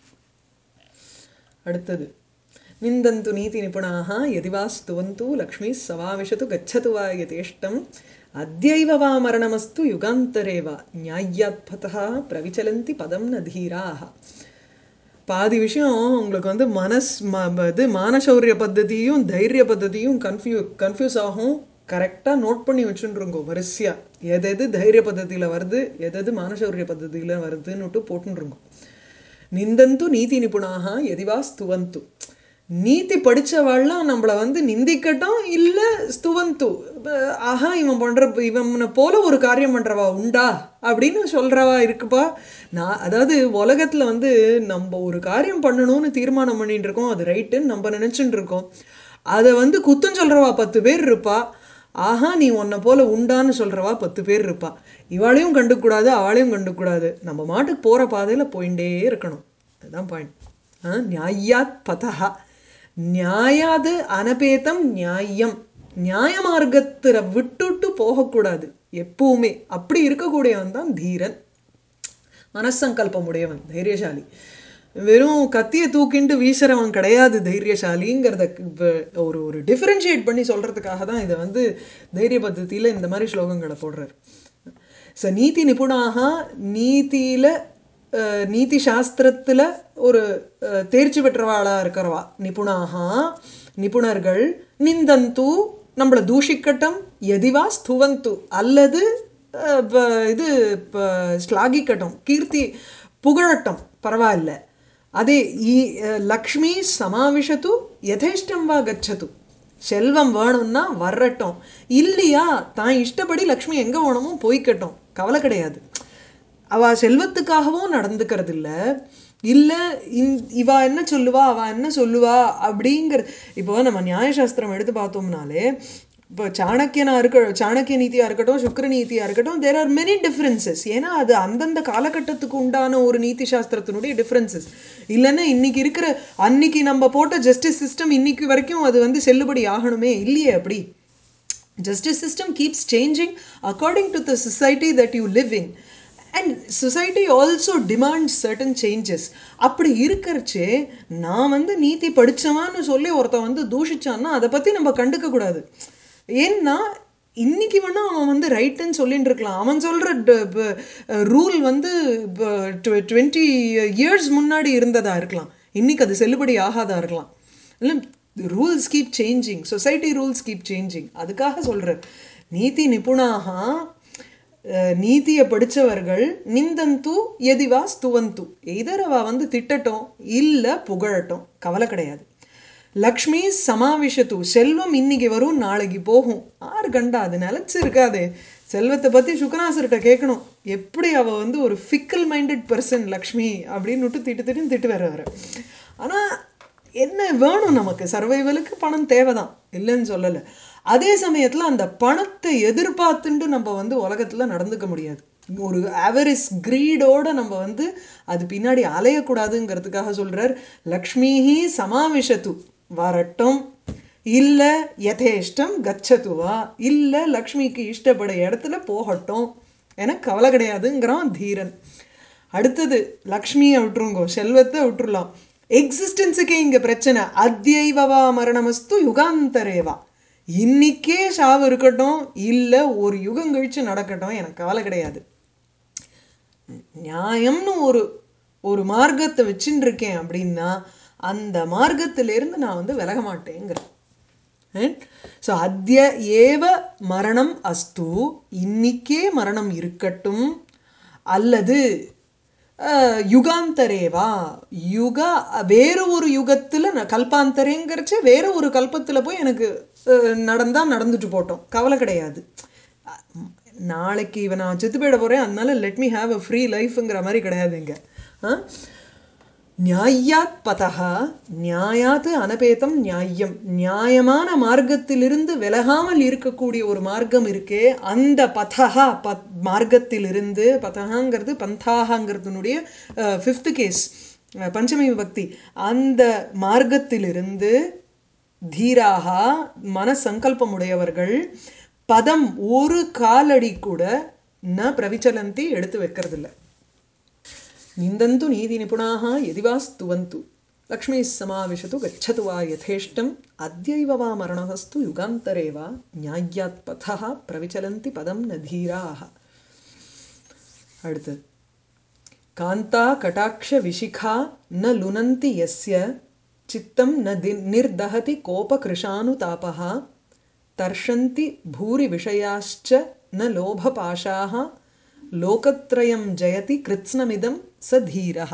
அடுத்தது நிந்தந்து நீதி நிபுணாக எதி வா ஸ்துவந்து லக்ஷ்மி சவாவிஷத்து கச்சது வா யதேஷ்டம் அத்யைவ வா மரணமஸ்து யுகாந்தரே வா நியாயாத்பதா பிரவிச்சலந்தி பதம் ந தீராக பாதி விஷயம் உங்களுக்கு வந்து மனஸ் ம ப- இது மானசௌரிய பద్ధதியும் தைரிய பద్ధதியும் கன்ஃபியூ கன்ஃபியூஸ் ஆகும் கரெக்டாக நோட் பண்ணி வச்சுருங்கோ வரிசையாக எது எது தைரிய பద్ధதியில் வருது எது எது மானசௌரிய பద్ధதியில் வருதுன்னுட்டு போட்டுருங்கோ நிந்தந்து நீதி நிபுணாக எதிவா ஸ்துவந்து நீதி படித்தவாள்லாம் நம்மளை வந்து நிந்திக்கட்டும் இல்லை ஸ்துவந்து ப- ஆஹா இவன் பண்ணுற இவனை போல ஒரு காரியம் பண்ணுறவா உண்டா அப்படின்னு சொல்கிறவா இருக்குப்பா நான் அதாவது உலகத்தில் வந்து நம்ம ஒரு காரியம் பண்ணணும்னு தீர்மானம் பண்ணிட்டு இருக்கோம் அது ரைட்டுன்னு நம்ம நினச்சிட்டு இருக்கோம் அதை வந்து குத்தம் சொல்கிறவா பத்து பேர் இருப்பா ஆஹா நீ உன்னை போல உண்டான்னு சொல்கிறவா பத்து பேர் இருப்பா இவாளையும் கண்டுக்கூடாது அவளையும் கண்டுக்கூடாது நம்ம மாட்டுக்கு போகிற பாதையில் போயிட்டே இருக்கணும் அதுதான் பாயிண்ட் நியாயாத் பதஹா நியாயாது அனபேதம் நியாயம் நியாய மார்க்கத்தில் விட்டுட்டு போகக்கூடாது எப்பவுமே அப்படி இருக்கக்கூடியவன் தான் தீரன் மனசங்கல்பம் உடையவன் தைரியசாலி வெறும் கத்தியை தூக்கிண்டு வீசுறவன் கிடையாது தைரியசாலிங்கிறத வ- ஒரு ஒரு டிஃபரன்ஷியேட் பண்ணி சொல்கிறதுக்காக தான் இதை வந்து தைரிய பద్ధதியில் இந்த மாதிரி ஸ்லோகங்களை போடுறார் ஸோ நீதி நிபுணாக நீதியில் நீதி சாஸ்திரத்தில் ஒரு அஹ், தேர்ச்சி பெற்றவாளாக இருக்கிறவா நிபுணாக நிபுணர்கள் நிந்தந்து நம்மளை தூஷிக்கட்டும் எதிவா ஸ்துவந்து அல்லது அஹ், ப- இது இப்போ ஸ்லாகிக்கட்டும் கீர்த்தி புகழட்டும் பரவாயில்ல அதே ஈ- அஹ், லக்ஷ்மி சமாவிஷத்து யதேஷ்டம் வா கச்சது செல்வம் வேணும்னா வரட்டும் இல்லையா தான் இஷ்டப்படி லக்ஷ்மி எங்கே வேணுமோ போய்க்கட்டும் கவலை கிடையாது அவ செல்வத்துக்காகவும் நடந்துக்கிறது இல்ல இல்லை இந் இவா என்ன சொல்லுவா அவ என்ன சொல்லுவா அப்படிங்கிற இப்போ நம்ம நியாயசாஸ்திரம் எடுத்து பார்த்தோம்னாலே இப்போ சாணக்கியனா இருக்க சாணக்கிய நீதியா இருக்கட்டும் சுக்கிர நீதியா இருக்கட்டும் தேர் ஆர் மெனி டிஃப்ரென்சஸ் ஏன்னா அது அந்தந்த காலகட்டத்துக்கு உண்டான ஒரு நீதி சாஸ்திரத்தினுடைய டிஃப்ரென்சஸ் இல்லைன்னா இன்னைக்கு இருக்கிற அன்னைக்கு நம்ம போட்ட ஜஸ்டிஸ் சிஸ்டம் இன்னைக்கு வரைக்கும் அது வந்து செல்லுபடி ஆகணுமே இல்லையே அப்படி justice system keeps changing according to the society that you live in and society also demands certain changes அப்படி இருக்கிறச்சே நான் வந்து நீதி படிச்சவான்னு சொல்லி ஒருத்தன் வந்து தூஷிச்சான்னா அதை பற்றி நம்ம கண்டுக்க கூடாது ஏன்னா இன்னைக்கு வேணா அவன் வந்து ரைட்டுன்னு சொல்லிட்டு இருக்கலாம் அவன் சொல்கிற ரூல் வந்து டுவெண்ட்டி இயர்ஸ் முன்னாடி இருந்ததா இருக்கலாம் இன்னைக்கு அது செல்லுபடி ஆகாதா இருக்கலாம் இல்லை rules keep changing society rules keep changing அதுக்காக சொல்கிறேன் நீதி நிபுணாக நீதியை படித்தவர்கள் நிந்தந்து எதிவா ஸ்துவந்து எய்தர் அவ வந்து திட்டட்டும் இல்லை புகழட்டும் கவலை கிடையாது லக்ஷ்மி சமாவிஷத்து செல்வம் இன்னைக்கு வரும் நாளைக்கு போகும் ஆறு கண்டா அது நிலச்சி இருக்காதே செல்வத்தை பற்றி சுக்கராசர்கிட்ட கேட்கணும் எப்படி அவள் வந்து ஒரு ஃபிக்கல் மைண்டட் பர்சன் லக்ஷ்மி அப்படின்னு விட்டு திட்டு திட்டுன்னு திட்டு வர வர ஆனால் என்ன வேணும் நமக்கு சர்வைவலுக்கு பணம் தேவைதான் இல்லைன்னு சொல்லலை அதே சமயத்தில் அந்த பணத்தை எதிர்பார்த்துட்டு நம்ம வந்து உலகத்தில் நடந்துக்க முடியாது ஒரு அவரிஸ் கிரீடோட நம்ம வந்து அது பின்னாடி அலையக்கூடாதுங்கிறதுக்காக சொல்கிறார் லக்ஷ்மிஹி சமாவிஷத்து வரட்டும் இல்லை யதேஷ்டம் கச்சத்துவா இல்லை லக்ஷ்மிக்கு இஷ்டப்பட இடத்துல போகட்டும் எனக்கு கவலை கிடையாதுங்கிறான் தீரன் அடுத்தது லக்ஷ்மியை விட்டுருங்கோ செல்வத்தை விட்டுறலாம் எக்ஸிஸ்டன்ஸுக்கே இங்கே பிரச்சனை அத்தியைவவா மரணமஸ்து யுகாந்தரேவா இன்னிக்கே சாவு இருக்கட்டும் இல்லை ஒரு யுகம் கழிச்சு நடக்கட்டும் எனக்கு கவலை கிடையாது நியாயம்னு ஒரு ஒரு மார்க்கத்தை வச்சுட்டு இருக்கேன் அப்படின்னா அந்த மார்க்கத்திலிருந்து நான் வந்து விலக மாட்டேங்கிறேன் ஸோ அத்திய ஏவ மரணம் அஸ்து இன்னிக்கே மரணம் இருக்கட்டும் அல்லது யுகாந்தரேவா யுக வேறு ஒரு யுகத்தில் நான் கல்பாந்தரேங்கிறச்சு வேறு ஒரு கல்பத்தில் போய் எனக்கு நடந்தால் நடந்துட்டு போட்டோம் கவலை கிடையாது நாளைக்கு இவன் நான் செத்து போயிட போகிறேன் அதனால let me have a free லைஃப்ங்கிற மாதிரி கிடையாதுங்க நியாயாத் பதகா நியாயாத்து அனபேதம் நியாயம் நியாயமான மார்க்கத்திலிருந்து விலகாமல் இருக்கக்கூடிய ஒரு மார்க்கம் இருக்கே அந்த பதகா பத் மார்க்கத்திலிருந்து பதகாங்கிறது பந்தாகாங்கிறதுனுடைய ஃபிஃப்த் கேஸ் பஞ்சமி பக்தி அந்த மார்க்கத்திலிருந்து தீராக மனசங்கல்பமுடையவர்கள் பதம் ஒரு காலடி கூட ந பிரவிச்சலந்தி எடுத்து வைக்கிறதில்ல நிந்தந்து நீதி நிபுணாக எதிவா ஸ்துவந்து லக்ஷ்மீ சமாவிஷத்து கச்சது வா யதேஷ்டம் அத்யைவ வா மரணஹஸ்து யுகாந்தரே வா நியாயாத் பதா பிரவிச்சலந்தி பதம் ந தீராக அடுத்து காந்தா கட்டாட்ச விசிகா ந லுனந்தி யஸ்ய चित्तं न दि निर्दहति कोपकृशानुतापः तर्षन्ति भूरिविषयाश्च न लोभपाशाः लोकत्रयं जयति कृत्स्नमिदं स धीरः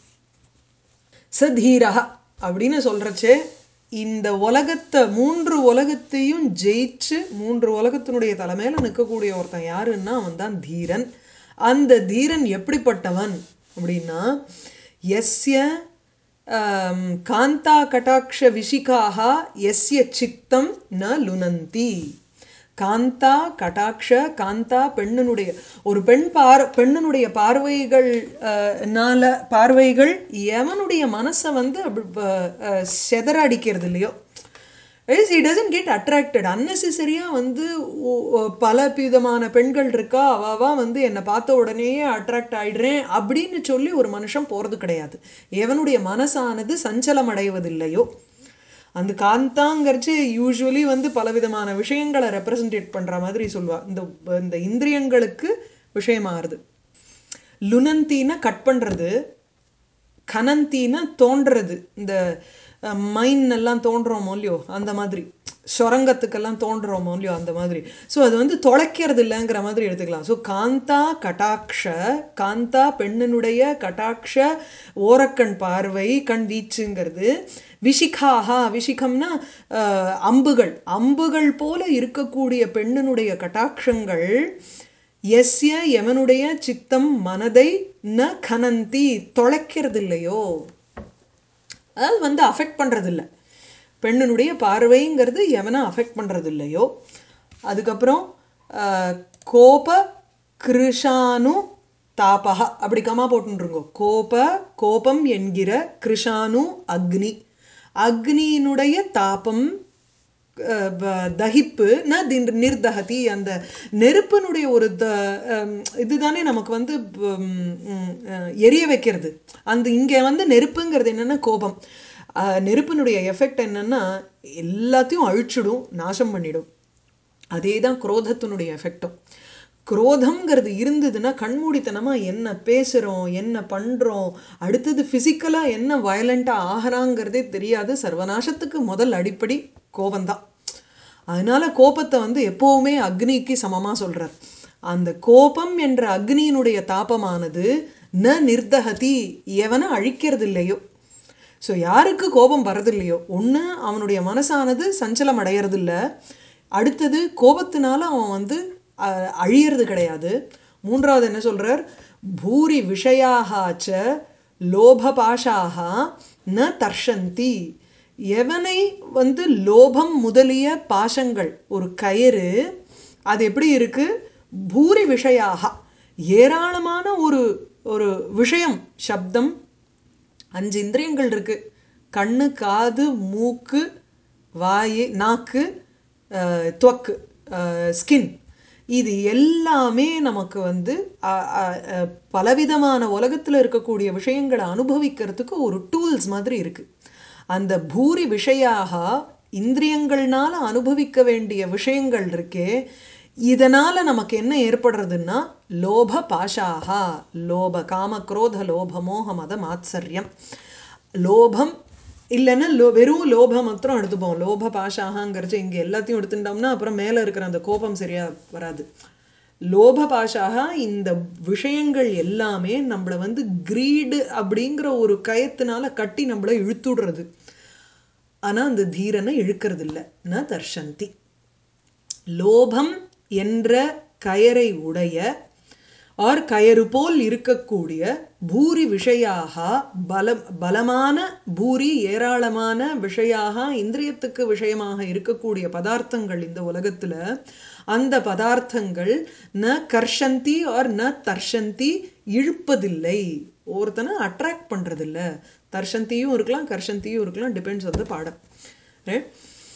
स धीரः அப்படின்னு சொல்கிறச்சே இந்த உலகத்தை மூன்று உலகத்தையும் ஜெயிச்சு மூன்று உலகத்தினுடைய தலைமையில் நிற்கக்கூடிய ஒருத்தன் யாருன்னா அவன் தான் தீரன் அந்த தீரன் எப்படிப்பட்டவன் அப்படின்னா எஸ்ய காந்தா கட்டாட்ச விஷிகாக எஸ்ய சித்தம் ந லுனந்தி காந்தா கட்டாட்ச காந்தா பெண்ணனுடைய ஒரு பெண் பார் பெண்ணனுடைய பார்வைகள் நால பார்வைகள் எவனுடைய மனசை வந்து செதற அடிக்கிறது இல்லையோ is he doesn't get attracted அன்னெசரியாக வந்து பல விதமான பெண்கள் இருக்கா அவாவா வந்து என்னை பார்த்த உடனேயே அட்ராக்ட் ஆயிடுறேன் அப்படின்னு சொல்லி ஒரு மனுஷன் போகிறது கிடையாது எவனுடைய மனசானது சஞ்சலம் அடைவதில்லையோ அந்த காந்தாங்கிறச்சு யூஸ்வலி வந்து பலவிதமான விஷயங்களை ரெப்ரசன்டேட் பண்ணுற மாதிரி சொல்லுவாள் இந்த இந்த இந்திரியங்களுக்கு விஷயமாகுது லுனந்தின்னா கட் பண்ணுறது கனந்தின்னா தோன்றது இந்த மைன் எல்லாம் தோன்றோமோ இல்லையோ அந்த மாதிரி சுரங்கத்துக்கெல்லாம் தோன்றோமோ இல்லையோ அந்த மாதிரி ஸோ அது வந்து தொலைக்கிறது இல்லைங்கிற மாதிரி எடுத்துக்கலாம் ஸோ காந்தா கட்டாட்ச காந்தா பெண்ணினுடைய கட்டாட்ச ஓரக்கண் பார்வை கண் வீச்சுங்கிறது விஷிகாஹா விஷிகம்னா அம்புகள் அம்புகள் போல இருக்கக்கூடிய பெண்ணினுடைய கட்டாட்சங்கள் எஸ்ய எவனுடைய சித்தம் மனதை ந கனந்தி தொலைக்கிறது இல்லையோ அதாவது வந்து அஃபெக்ட் பண்ணுறதில்ல பெண்ணினுடைய பார்வைங்கிறது எவனை அஃபெக்ட் பண்ணுறது இல்லையோ அதுக்கப்புறம் அஹ், கோப கிருஷானு தாபக அப்படி கமா போட்டுருங்கோ கோப கோபம் என்கிற கிருஷானு அக்னி அக்னியினுடைய தாபம் அஹ், ப- தகிப்பு ந தின்- நிர்தகதி அந்த நெருப்பினுடைய ஒரு த அம், இதுதானே நமக்கு வந்து ம், ம், அஹ், எரிய வைக்கிறது அந்த இங்கே வந்து நெருப்புங்கிறது என்னென்னா கோபம் அஹ், நெருப்பினுடைய எஃபெக்ட் என்னன்னா எல்லாத்தையும் அழிச்சிடும் நாசம் பண்ணிடும் அதே தான் குரோதத்தினுடைய எஃபெக்டும் குரோதம்ங்கிறது இருந்ததுன்னா கண்மூடித்தனமாக என்ன பேசுகிறோம் என்ன பண்ணுறோம் அடுத்தது ஃபிசிக்கலாக என்ன வயலண்ட்டாக ஆகிறாங்கிறதே தெரியாது சர்வநாசத்துக்கு முதல் அடிப்படை கோபம்தான் அதனால கோபத்தை வந்து எப்போவுமே அக்னிக்கு சமமாக சொல்கிறார் அந்த கோபம் என்ற அக்னியினுடைய தாபமானது ந நிர்தகதி எவனை அழிக்கிறது இல்லையோ ஸோ யாருக்கு கோபம் வரதில்லையோ ஒன்று அவனுடைய மனசானது சஞ்சலம் அடையறதில்ல அடுத்தது கோபத்தினால அவன் வந்து அஹ், அழியறது கிடையாது மூன்றாவது என்ன சொல்றார் பூரி விஷயாகாச்ச லோபபாஷாக ந தர்ஷந்தி எவனை வந்து லோபம் முதலிய பாசங்கள் ஒரு கயிறு அது எப்படி இருக்கு பூரி விஷயாக ஏராளமான ஒரு ஒரு விஷயம் சப்தம் அஞ்சு இந்திரியங்கள் இருக்கு கண்ணு காது மூக்கு வாய் நாக்கு அஹ், துவக்கு ஸ்கின் இது எல்லாமே நமக்கு வந்து அஹ், அஹ், அஹ், பலவிதமான உலகத்தில் இருக்கக்கூடிய விஷயங்களை அனுபவிக்கிறதுக்கு ஒரு டூல்ஸ் மாதிரி இருக்கு அந்த பூரி விஷயாக இந்திரியங்கள்னால அனுபவிக்க வேண்டிய விஷயங்கள் இருக்கே இதனால நமக்கு என்ன ஏற்படுறதுன்னா லோப பாஷாகா லோப காம குரோத லோப மோக மத மாத்சரியம் லோபம் இல்லைன்னா லோ வெறும் லோபம் மாத்திரம் எடுத்துப்போம் லோப பாஷாகங்கிறச்சு இங்கே எல்லாத்தையும் எடுத்துட்டோம்னா அப்புறம் மேலே இருக்கிற அந்த கோபம் சரியா வராது லோப பாஷாக இந்த விஷயங்கள் எல்லாமே நம்மளை வந்து கிரீடு அப்படிங்கிற ஒரு கயத்தினால கட்டி நம்மளை இழுத்துடுறது ஆனால் அந்த தீரனை இழுக்கிறது இல்லை ந தர்ஷந்தி லோபம் என்ற கயரை உடைய ஆர் கயறு போல் இருக்கக்கூடிய பூரி விஷயாக பலம் பலமான பூரி ஏராளமான விஷயாக இந்திரியத்துக்கு விஷயமாக இருக்கக்கூடிய பதார்த்தங்கள் இந்த உலகத்துல அந்த பதார்த்தங்கள் ந கர்ஷந்தி ஆர் ந தர்ஷந்தி இழுப்பதில்லை ஒருத்தனை அட்ராக்ட் பண்றதில்ல தர்ஷந்தியும் இருக்கலாம் கர்ஷந்தியும் இருக்கலாம் டிபெண்ட்ஸ் வந்து பாடம் ரைட்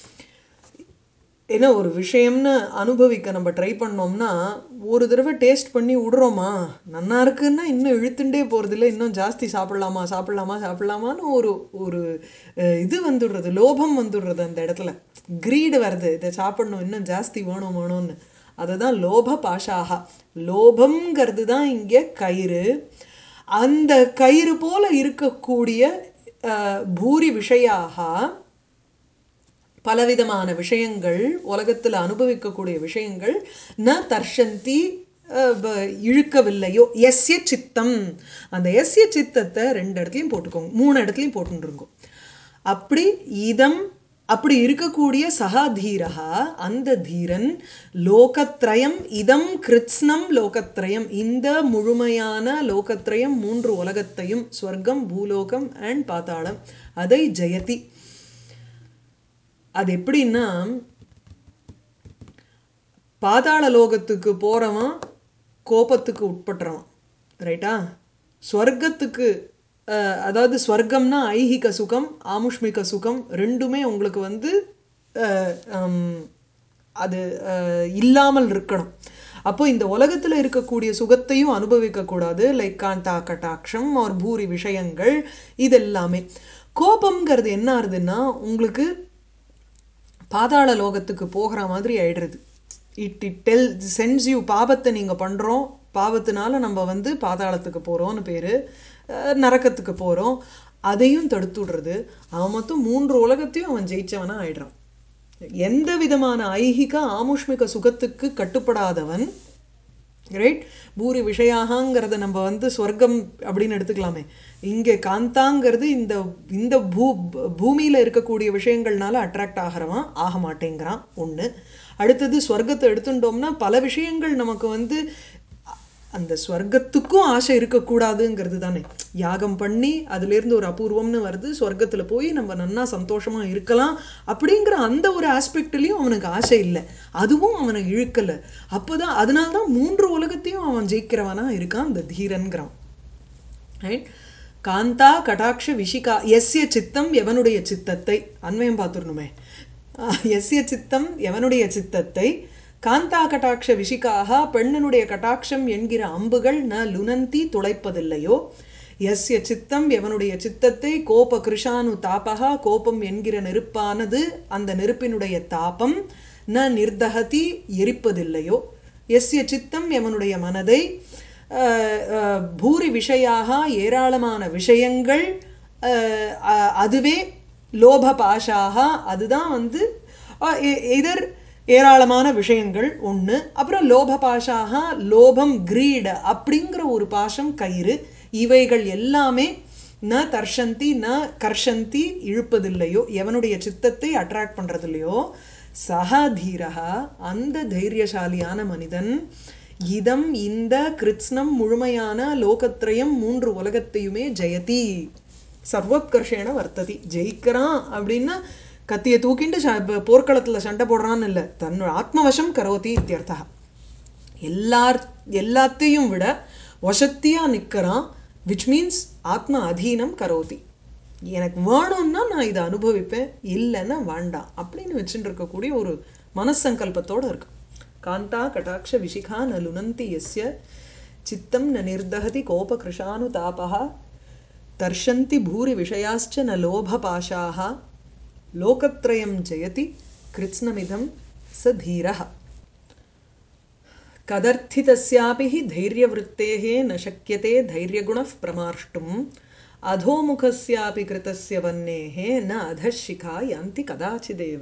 ஏன்னா ஒரு விஷயம்னு அனுபவிக்க நம்ம ட்ரை பண்ணோம்னா ஒரு தடவை டேஸ்ட் பண்ணி விடுறோமா நன்னா இருக்குன்னா இன்னும் இழுத்துட்டே போகிறதில்ல இன்னும் ஜாஸ்தி சாப்பிடலாமா சாப்பிடலாமா சாப்பிடலாமான்னு ஒரு ஒரு அஹ், இது வந்துடுறது லோபம் வந்துடுறது அந்த இடத்துல கிரீடு வருது இதை சாப்பிடணும் இன்னும் ஜாஸ்தி வேணும் வேணும்னு அதுதான் லோப பாஷாகா லோபம்ங்கிறது தான் இங்கே கயிறு அந்த கயிறு போல இருக்கக்கூடிய அஹ், பூரி விஷயாக பலவிதமான விஷயங்கள் உலகத்தில் அனுபவிக்கக்கூடிய விஷயங்கள் ந தர்ஷந்தி அஹ், வ- இழுக்கவில்லையோ எஸ்ய சித்தம் அந்த எஸ்ய சித்தத்தை ரெண்டு இடத்துலையும் போட்டுக்கோங்க மூணு இடத்துலையும் போட்டுருங்க அப்படி இதம் அப்படி இருக்கக்கூடிய சகா தீரகா அந்த தீரன் லோகத்ரயம் இதம் கிருத்ஸ்னம் லோகத்ரயம் இந்த முழுமையான லோகத்ரயம் மூன்று உலகத்தையும் ஸ்வர்க்கம் பூலோகம் அண்ட் பாதாளம் அதை ஜெயதி அது எப்படின்னா பாதாள லோகத்துக்கு போறவன் கோபத்துக்கு உட்பட்டுறவன் ரைட்டா ஸ்வர்க்கத்துக்கு அஹ், அதாவது ஸ்வர்க்கம்னா ஐஹிக சுகம் ஆமுஷ்மிக சுகம் ரெண்டுமே உங்களுக்கு வந்து அஹ், ஹம், அது அஹ், இல்லாமல் இருக்கணும் அப்போ இந்த உலகத்தில் இருக்கக்கூடிய சுகத்தையும் அனுபவிக்கக்கூடாது லைக் காந்தா கட்டாட்சம் ஒரு பூரி விஷயங்கள் இதெல்லாமே கோபம்ங்கிறது என்ன ஆகுதுன்னா உங்களுக்கு பாதாள லோகத்துக்கு போகிற மாதிரி ஆயிடுறது it it tell sense you பாவத்தை நீங்கள் பண்ணுறோம் பாவத்தினால நம்ம வந்து பாதாளத்துக்கு போகிறோம்னு பேர் நரக்கத்துக்கு போகிறோம் அதையும் தடுத்து விடுறது அவன் மொத்தம் மூன்று உலகத்தையும் அவன் ஜெயிச்சவனா ஆயிடுறான் எந்த விதமான ஐகிக ஆமுஷ்மிக சுகத்துக்கு கட்டுப்படாதவன் ரைட் பூரி விஷயாகங்கிறத நம்ம வந்து ஸ்வர்க்கம் அப்படின்னு எடுத்துக்கலாமே இங்கே காந்தாங்கிறது இந்த இந்த பூ பூமியில் இருக்கக்கூடிய விஷயங்கள்னால அட்ராக்ட் ஆகிறவன் ஆக மாட்டேங்கிறான் ஒன்று அடுத்தது ஸ்வர்க்கத்தை எடுத்துட்டோம்னா பல விஷயங்கள் நமக்கு வந்து அந்த ஸ்வர்க்கத்துக்கும் ஆசை இருக்கக்கூடாதுங்கிறது தானே யாகம் பண்ணி அதுலேருந்து ஒரு அபூர்வம்னு வருது ஸ்வர்க்கத்தில் போய் நம்ம நன்னா சந்தோஷமா இருக்கலாம் அப்படிங்கிற அந்த ஒரு ஆஸ்பெக்ட்லேயும் அவனுக்கு ஆசை இல்லை அதுவும் அவனை இழுக்கலை அப்போதான் அதனால தான் மூன்று உலகத்தையும் அவன் ஜெயிக்கிறவனா இருக்கான் அந்த தீரன்கிறான் ரைட் காந்தா கடாட்ச விஷிகா எஸ்ய சித்தம் எவனுடைய சித்தத்தை அன்வயம் பார்த்துடணுமே எஸ்ய சித்தம் எவனுடைய சித்தத்தை காந்தா கட்டாட்ச விஷிகாக பெண்ணனுடைய கட்டாட்சம் என்கிற அம்புகள் ந லுனந்தி துளைப்பதில்லையோ எஸ்ய சித்தம் எவனுடைய சித்தத்தை கோப கிருஷானு தாபகா கோபம் என்கிற நெருப்பானது அந்த நெருப்பினுடைய தாபம் ந நிர்தகதி எரிப்பதில்லையோ எஸ்ய சித்தம் எவனுடைய மனதை அஹ், அஹ், பூரி விஷயாக ஏராளமான விஷயங்கள் அஹ், அ- அதுவே லோப பாஷாக அதுதான் வந்து இதர் ஏராளமான விஷயங்கள் ஒன்று அப்புறம் லோப பாஷாக லோபம் கிரீட அப்படிங்கிற ஒரு பாஷம் கயிறு இவைகள் எல்லாமே ந தர்ஷந்தி ந கர்ஷந்தி இழுப்பதில்லையோ எவனுடைய சித்தத்தை அட்ராக்ட் பண்றதில்லையோ சஹா தீரஹா அந்த தைரியசாலியான மனிதன் இதம் இந்த கிருத்ஸ்னம் முழுமையான லோகத்ரயம் மூன்று உலகத்தையுமே ஜெயதி சர்வோத்கர்ஷேன வர்த்ததி ஜெயிக்கிறான் அப்படின்னா கத்தியை தூக்கிண்டு ச- ப- போர்க்களத்துல சண்டை போடுறான்னு இல்லை தன்னோட ஆத்மவசம் கரோதி இத்தியர்த்தா எல்லார் எல்லாத்தையும் விட வசத்தியா நிற்கிறான் விச் மீன்ஸ் ஆத்ம அதீனம் கரோதி எனக்கு வேணும்னா நான் இதை அனுபவிப்பேன் இல்லைன்னா வேண்டாம் அப்படின்னு வச்சுட்டு இருக்கக்கூடிய ஒரு மனசங்கல்பத்தோட இருக்கு காந்தா கட்டாட்ச விஷிகா ந லுனந்தி எஸ்ய சித்தம் ந நிர்தகதி கோபகிருஷானு தாபா தர்ஷந்தி பூரி விஷயாச்ச ந லோபபாஷாः லோகத்ரயம் ஜெயதி கிருத்ஸ்னமிதம் ச தீரः कदर्थितस्यापि हि धैर्यवृत्तेः न शक्यते धैर्यगुणः प्रमार्ष्टुम् अधोमुखस्यापि कृतस्य वह्नेः न अधः शिखा यान्ति कदाचिदेव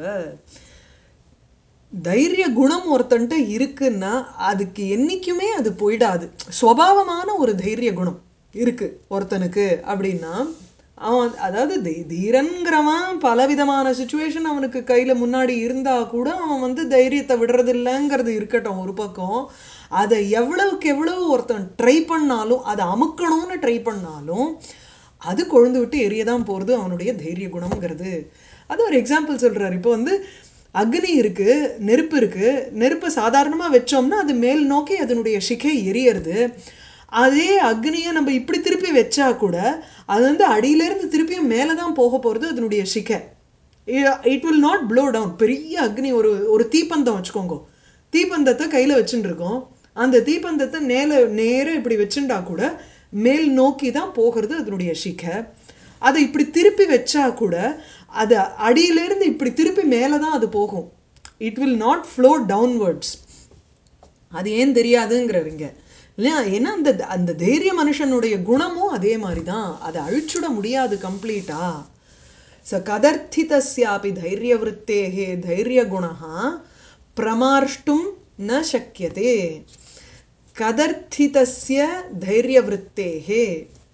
தைரிய குணம் ஒருத்தன்ட்ட இருக்குன்னா அதுக்கு என்னைக்குமே அது போயிடாது சுவாவமான ஒரு தைரிய குணம் இருக்கு ஒருத்தனுக்கு அப்படின்னா அவன் அதாவது தை தீரன்கிறவன் பலவிதமான சுச்சுவேஷன் அவனுக்கு கையில் முன்னாடி இருந்தா கூட அவன் வந்து தைரியத்தை விடுறதில்லைங்கிறது இருக்கட்டும் ஒரு பக்கம் அதை எவ்வளவுக்கு எவ்வளவு ஒருத்தன் ட்ரை பண்ணாலும் அதை அமுக்கணும்னு ட்ரை பண்ணாலும் அது கொழுந்து விட்டு எரிய தான் போகிறது அவனுடைய தைரிய குணம்ங்கிறது அது ஒரு எக்ஸாம்பிள் சொல்றாரு இப்போ வந்து அக்னி இருக்கு நெருப்பு இருக்கு நெருப்பை சாதாரணமாக வச்சோம்னா அது மேல் நோக்கி அதனுடைய சிகை எரியறது அதே அக்னியை நம்ம இப்படி திருப்பி வச்சா கூட அது வந்து அடியிலேருந்து திருப்பியும் மேலே தான் போக போகிறது அதனுடைய சிகை it will not blow down பெரிய அக்னி ஒரு ஒரு தீப்பந்தம் வச்சுக்கோங்க தீப்பந்தத்தை கையில் வச்சுட்டு இருக்கோம் அந்த தீப்பந்தத்தை நேல நேர இப்படி வச்சுட்டா கூட மேல் நோக்கி தான் போகிறது அதனுடைய சிகை அதை இப்படி திருப்பி வச்சா கூட அது அடியிலேருந்து இப்படி திருப்பி மேலே தான் அது போகும் it will not flow downwards அது ஏன் தெரியாதுங்கிறவங்க இல்லையா ஏன்னா அந்த அந்த தைரிய மனுஷனுடைய குணமும் அதே மாதிரி தான் அதை அழிச்சுட முடியாது கம்ப்ளீட்டா ஸோ கதர்த்திதஸ்யாபி தைரியவருத்தேகே தைரியகுணः பிரமார்ஷ்டும் ந சக்கியதே கதர்த்திதஸ்ய தைரியவருத்தேகே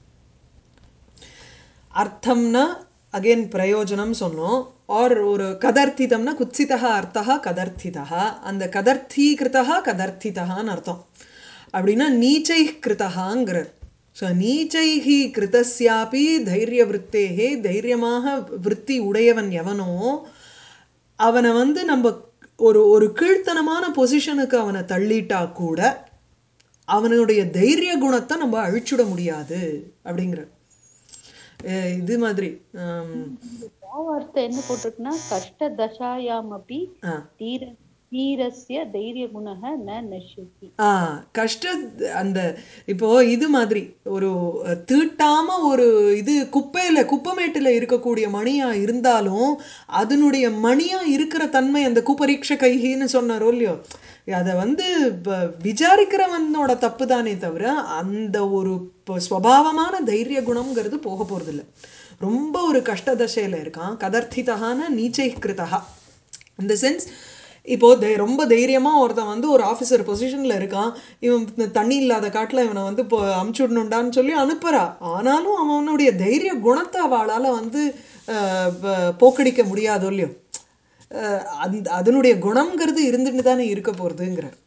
அர்த்தம்னா அகைன் பிரயோஜனம் சொன்னோம் ஆர் ஒரு கதர்த்திதம்னா குத்சிதா அர்த்தா கதர்த்திதா அந்த கதர்த்தீகிருத்தா கதர்த்திதான்னு அர்த்தம் அப்படின்னா நீச்சை கிருத்தகாங்கிற ஸோ நீச்சைஹி கிருத்தஸ்யாபி தைரிய விருத்தேகே தைரியமாக விருத்தி உடையவன் எவனோ அவனை வந்து நம்ம ஒரு ஒரு கீழ்த்தனமான பொசிஷனுக்கு அவனை தள்ளிட்டா கூட அவனுடைய தைரிய குணத்தை நம்ம அழிச்சுட முடியாது அப்படிங்கிற அஹ் இது மாதிரி ஆம், அர்த்தம் என்ன போட்டிருக்குன்னா கஷ்ட தசாயாம் அப்படி ஆ தீர தீரஸ்ய தைரிய குணக ந நஷ்யதி ஆ கஷ்ட அந்த இப்போ இது மாதிரி ஒரு அஹ், தீட்டாம ஒரு இது குப்பையில குப்பமேட்டுல இருக்கக்கூடிய மணியா இருந்தாலும் அதனுடைய மணியா இருக்கிற தன்மை அந்த குபரீட்ச கைகின்னு சொன்னாரோ இல்லையோ அதை வந்து ப- விசாரிக்கிறவனோட தப்பு தானே தவிர அந்த ஒரு ப- ஸ்வபாவமான தைரிய குணம்ங்கிறது போக போறதில்ல ரொம்ப ஒரு கஷ்ட தசையில இருக்கான் கதர்த்திதகான நீச்சை கிருதகா இந்த சென்ஸ் இப்போ தை ரொம்ப தைரியமா ஒருத்தன் வந்து ஒரு ஆஃபீஸர் பொசிஷன்ல இருக்கான் இவன் இந்த தண்ணி இல்லாத காட்டுல இவனை வந்து இப்போ அமுச்சு விடணுண்டான்னு சொல்லி அனுப்புறா ஆனாலும் அவனுடைய தைரிய குணத்தை அவளால வந்து அஹ், ப- போக்கடிக்க முடியாதோ இல்லையோ அஹ், அந்த அதனுடைய குணம்ங்கிறது இருந்துட்டு தானே இருக்க போகிறதுங்கிறார்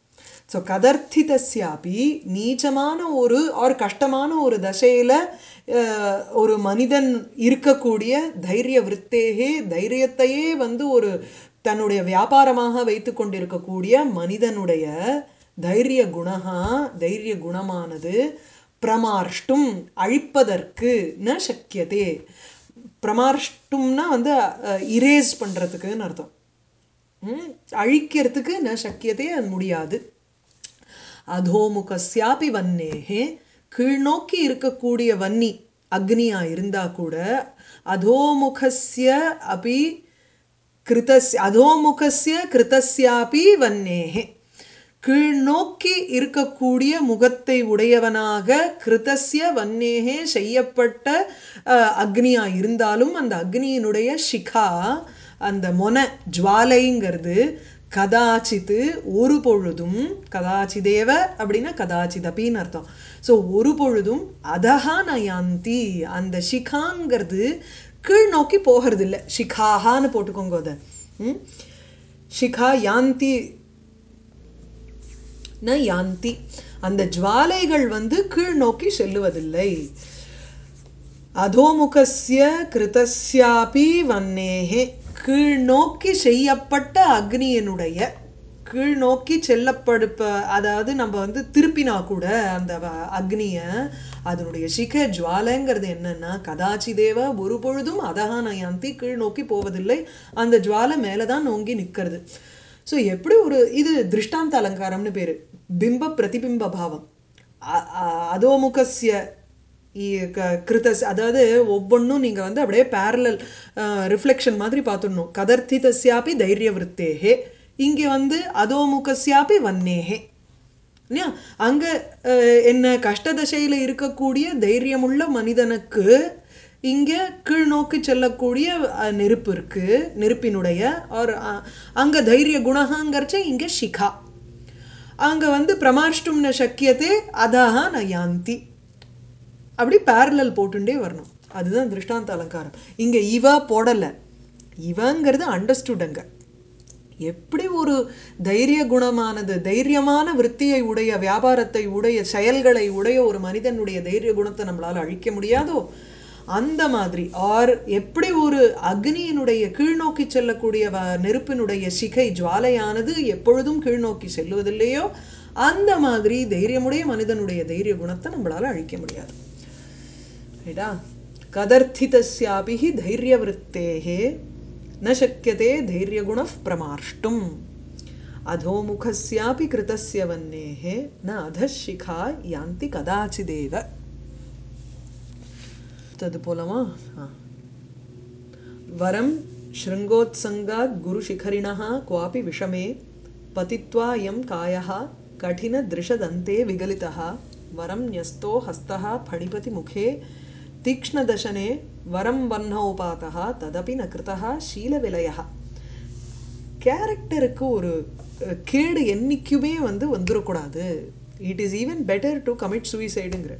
ஸோ கதர்த்திதஸ்யாபி நீச்சமான ஒரு ஆர் கஷ்டமான ஒரு தசையில் ஒரு மனிதன் இருக்கக்கூடிய தைரிய விருத்தேகே தைரியத்தையே வந்து ஒரு தன்னுடைய வியாபாரமாக வைத்து கொண்டிருக்கக்கூடிய மனிதனுடைய தைரிய குணகா தைரிய குணமானது பிரமார்ஷ்டும் அழிப்பதற்கு ந சக்கியதே பிரமார்ஷ்டும்னா வந்து இரேஸ் பண்ணுறதுக்குன்னு அர்த்தம் ம், அழிக்கிறதுக்கு ந சக்கியதே அது முடியாது அதோமுகஸ்யாபி வன்னேகே கீழ்நோக்கி இருக்கக்கூடிய வன்னி அக்னியா இருந்தா கூட அதோமுகஸ்ய அபி கிருதஸ்ய அதோமுகஸ்ய கிருதஸ்யாபி வன்னேகே கீழ்நோக்கி இருக்கக்கூடிய முகத்தை உடையவனாக கிருதஸ்ய வன்னேகே செய்யப்பட்ட அஹ், அக்னியா இருந்தாலும் அந்த அக்னியினுடைய சிகா அந்த மொன ஜுவாலைங்கிறது கதாச்சித்து ஒரு பொழுதும் கதாச்சிதேவ அப்படின்னா கதாச்சிதப்பின்னு அர்த்தம் ஸோ ஒரு பொழுதும் அதஹா நயாந்தி அந்த சிகாங்கிறது கீழ் நோக்கி போகிறது இல்லை சிகாஹான்னு போட்டுக்கோங்க அதை ம்? சிகா யாந்தி ந யாந்தி அந்த ஜுவாலைகள் வந்து கீழ் நோக்கி செல்லுவதில்லை அதோமுகஸ்ய கிருதஸ்யாபி வன்னேகே கீழ் நோக்கி செய்யப்பட்ட அக்னியினுடைய கீழ் நோக்கி செல்லப்படுப்ப அதாவது நம்ம வந்து திருப்பினா கூட அந்த வ- அக்னிய அதனுடைய சிக ஜுவாலைங்கிறது என்னன்னா கதாச்சி தேவ ஒரு பொழுதும் அதகா நயாந்தி கீழ் நோக்கி போவதில்லை அந்த ஜுவாலை மேலே தான் நோங்கி நிற்கிறது ஸோ எப்படி ஒரு இது திருஷ்டாந்த அலங்காரம்னு பேர் பிம்ப பிரதிபிம்ப பாவம் அ- அ- அதோமுகஸ்ய இ- க- கிருதஸ் அதாவது ஒவ்வொன்றும் நீங்கள் வந்து அப்படியே பேரலல் ரிஃப்ளெக்ஷன் மாதிரி பார்த்துடணும் கதர்த்திதஸ்யாபி தைரிய விருத்தேகே இங்கே வந்து அதோமுகஸ்யாபி வன்னேகே இல்லையா அங்கே என்ன கஷ்டதசையில் இருக்கக்கூடிய தைரியமுள்ள மனிதனுக்கு இங்கே கீழ் நோக்கி செல்லக்கூடிய அஹ், நெருப்பு இருக்கு நெருப்பினுடைய ஒரு அங்கே தைரிய குணகாங்கிறச்ச இங்கே சிகா அங்கே வந்து பிரமாஷ்டும்ன சக்கியத்தே அதாக நயாந்தி அப்படி பேரலல் போட்டுட்டே வரணும் அதுதான் திருஷ்டாந்த அலங்காரம் இங்கே இவ போடலை இவங்கிறது அண்டர்ஸ்டுடங்க எப்படி ஒரு தைரிய குணமானது தைரியமான விருத்தியை உடைய வியாபாரத்தை உடைய செயல்களை உடைய ஒரு மனிதனுடைய தைரிய குணத்தை நம்மளால் அழிக்க முடியாதோ அந்த மாதிரி ஆர் எப்படி ஒரு அக்னியினுடைய கீழ்நோக்கி செல்லக்கூடிய வ- நெருப்பினுடைய சிகை ஜுவாலையானது எப்பொழுதும் கீழ்நோக்கி செல்லுவதில்லையோ அந்த மாதிரி தைரியமுடைய மனிதனுடைய தைரிய குணத்தை நம்மளால அழிக்க முடியாது ரைட்டா கதர்த்திதஸ்யாபி ஹி தைரியவருத்தேः न शक्यते धैर्यगुणः प्रमार्ष्टुम् अधोमुखस्यापि कृतस्य वह्नेः न अधः शिखा यान्ति कदाचिदेव तद् போலமா ஆ वरं शृङ्गोत्सङ्गात् गुरुशिखरिणः क्वापि विषमे पतित्वा यं कायः कठिनदृशदन्ते विगलितः वरं न्यस्तो हस्तः फणिपतिमुखे तीक्ष्णदशने वरं वह्नोपातः तदपि न कृतः शीलविलयः கேரக்டருக்கு ஒரு அஹ், கேடு என்னைக்குமே வந்து வந்துடக்கூடாது it is even better to commit சூசைடுங்கிற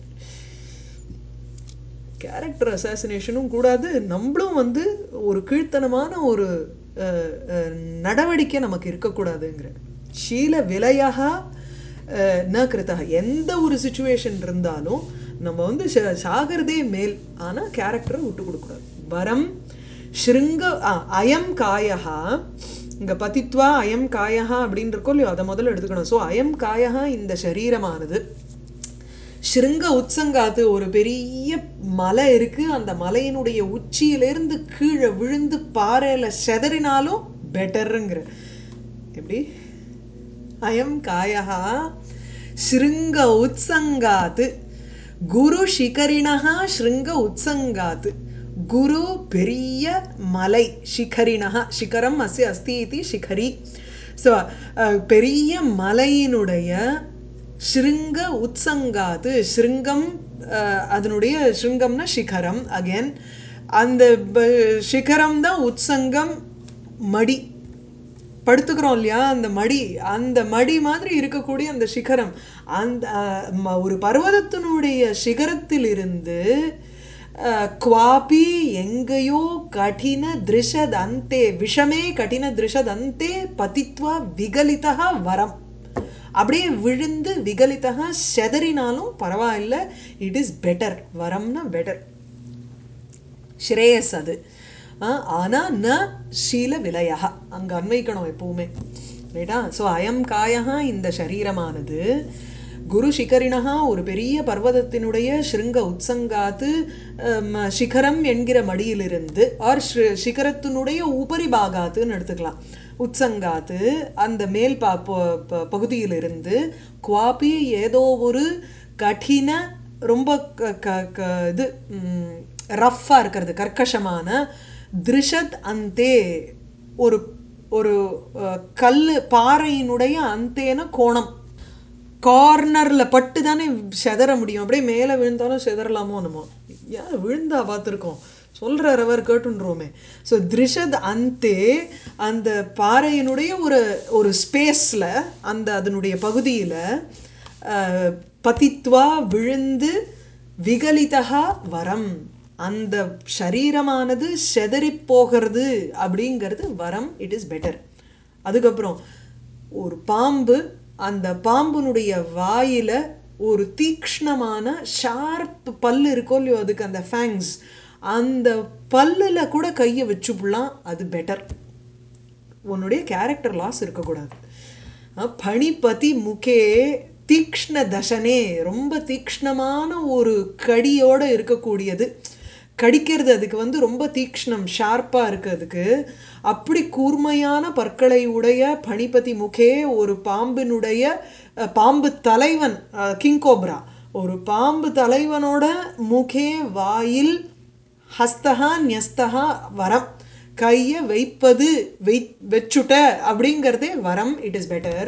கேரக்டர் அசாசினேஷனும் கூடாது நம்மளும் வந்து ஒரு கீழ்த்தனமான ஒரு அஹ், அஹ், நடவடிக்கை நமக்கு இருக்கக்கூடாதுங்கிற ஷீல விலையாக ந கிருத்தக எந்த ஒரு சுச்சுவேஷன் இருந்தாலும் நம்ம வந்து ச- சாகிறதே மேல் ஆனால் கேரக்டரை விட்டு கொடுக்கக்கூடாது வரம் ஸ்ருங்க ஆ, அயம் காயஹா இங்கே பதித்வா அயம் காயஹா அப்படின்னு இருக்கோ இல்லையோ அதை முதல்ல எடுத்துக்கணும் ஸோ அயம் காயஹா இந்த சரீரமானது ஸ்ருங்க உத்சங்காத்து ஒரு பெரிய மலை இருக்கு அந்த மலையினுடைய உச்சியிலிருந்து கீழே விழுந்து பாறையில செதறினாலும் பெட்டருங்கிற எப்படி அயம் காயஹா ஸ்ருங்க உத்சங்காத்து குரு சிகரிணா ஸ்ருங்க உத்சங்காத்து குரு பெரிய மலை சிகரிணா சிகரம் அஸ்ய அஸ்தி இது சிகரி ஸோ பெரிய மலையினுடைய ஸ்ருங்க உத்சங்காது ஸ்ருங்கம் அஹ், அதனுடைய ஸ்ருங்கம்னா சிகரம் அகைன் அந்த ப- சிகரம் தான் உத்சங்கம் மடி படுத்துக்கிறோம் இல்லையா அந்த மடி அந்த மடி மாதிரி இருக்கக்கூடிய அந்த சிகரம் அந்த அஹ், ம- ஒரு பர்வதத்தினுடைய சிகரத்திலிருந்து அஹ், குவாபி எங்கேயோ கடின திருஷதந்தே விஷமே கடின திருஷதந்தே பதித்வா விகலிதா வரம் அப்படியே விழுந்து விகலித்தக செதறினாலும் பரவாயில்ல இட் இஸ் பெட்டர் வரம்னா பெட்டர் ஸ்ரேயஸ் அது ஆ, ஆனா ந ஷீல விலயா அங்க அன்வைக்கணும் எப்பவுமே ரைட்டா ஸோ அயம் காயா இந்த சரீரமானது குரு சிகரிணா ஒரு பெரிய பர்வதத்தினுடைய ஸ்ருங்க உத்சங்காத்து அம், சிகரம் என்கிற மடியிலிருந்து ஆர் சிகரத்தினுடைய உபரி பாகாத்துன்னு எடுத்துக்கலாம் உத்சங்காத்து அந்த மேல் பா ப- ப- பகுதியிலிருந்து குவாபி ஏதோ ஒரு கடின ரொம்ப க- க- க- இது ரஃப்பாக இருக்கிறது கர்க்கசமான திருஷத் அந்தே ஒரு ஒரு அஹ், கல்லு பாறையினுடைய அந்தேன கோணம் கார்னரில் பட்டு தானே செதற முடியும் அப்படியே மேலே விழுந்தாலும் செதறலாமோ நம்ம ஏன் விழுந்தா பார்த்துருக்கோம் சொல்கிறார் அவர் கேட்டுன்றோமே ஸோ திருஷத் அந்தே அந்த பாறையினுடைய ஒரு ஒரு ஸ்பேஸில் அந்த அதனுடைய பகுதியில் பதித்வா விழுந்து விகலிதா வரம் அந்த சரீரமானது செதறிப் போகிறது அப்படிங்கிறது வரம் இட் இஸ் பெட்டர் அதுக்கப்புறம் ஒரு பாம்பு அந்த பாம்புனுடைய வாயில ஒரு தீக்ஷ்ணமான ஷார்ப் பல்லு இருக்கோ இல்லையோ அதுக்கு அந்த ஃபேங்ஸ் அந்த பல்லுல கூட கையை வச்சுப்புலாம் அது பெட்டர் உன்னுடைய கேரக்டர் லாஸ் இருக்கக்கூடாது அஹ் பணிபதி முகே தீக்ஷ்ண தசனே ரொம்ப தீக்ஷ்ணமான ஒரு கடியோட இருக்கக்கூடியது கடிக்கிறது அதுக்கு வந்து ரொம்ப தீக்ஷ்ணம் ஷார்ப்பாக இருக்கிறதுக்கு அப்படி கூர்மையான பற்களை உடைய பணிபதி முகே ஒரு பாம்பினுடைய அஹ், பாம்பு தலைவன் கிங் கோப்ரா ஒரு பாம்பு தலைவனோட முகே வாயில் ஹஸ்தகா நியஸ்தகா வரம் கையை வைப்பது வை வச்சுட்ட அப்படிங்கிறதே வரம் இட் இஸ் பெட்டர்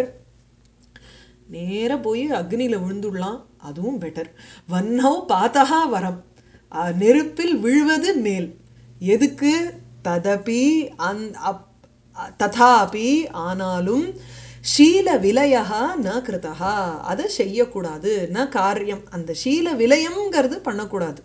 நேரா போய் அக்னியில் விழுந்துடலாம் அதுவும் பெட்டர் வன்னவ் பாத்தகா வரம் அஹ், நெருப்பில் விழுவது மேல் எதுக்கு ததபி அந் அப் ததாபி ஆனாலும் ஷீல விலயா ந கிருதா அதை செய்யக்கூடாது ந காரியம் அந்த ஷீல விலயம்ங்கிறது பண்ணக்கூடாது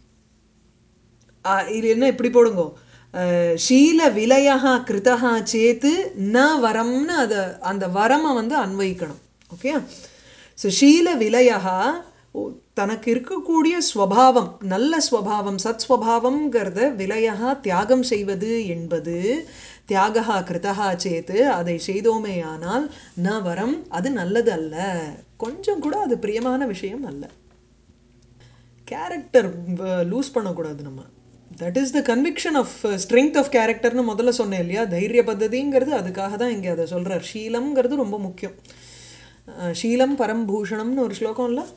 ஆ, இது என்ன இப்படி போடுங்கோ அஹ், ஷீல விலயா கிருதா சேத்து ந வரம்னு அதை அந்த வரமை வந்து அன்வைக்கணும் ஓகே ஸோ ஷீல விலயா தனக்கு இருக்கக்கூடிய ஸ்வபாவம் நல்ல ஸ்வபாவம் சத் ஸ்வபாவம்ங்கிறத விலயா தியாகம் செய்வது என்பது தியாகா கிருதா சேத்து அதை செய்தோமேயானால் ந வரம் அது நல்லது அல்ல கொஞ்சம் கூட அது பிரியமான விஷயம் அல்ல கேரக்டர் லூஸ் பண்ணக்கூடாது நம்ம that is the conviction of strength of கேரக்டர்னு முதல்ல சொன்னேன் இல்லையா தைரிய பദ്ധதிங்கிறது அதுக்காக தான் இங்கே அதை சொல்கிறார் ஷீலம்ங்கிறது ரொம்ப முக்கியம் அஹ், ஷீலம் பரம்பூஷணம்னு ஒரு ஸ்லோகம் இல்லை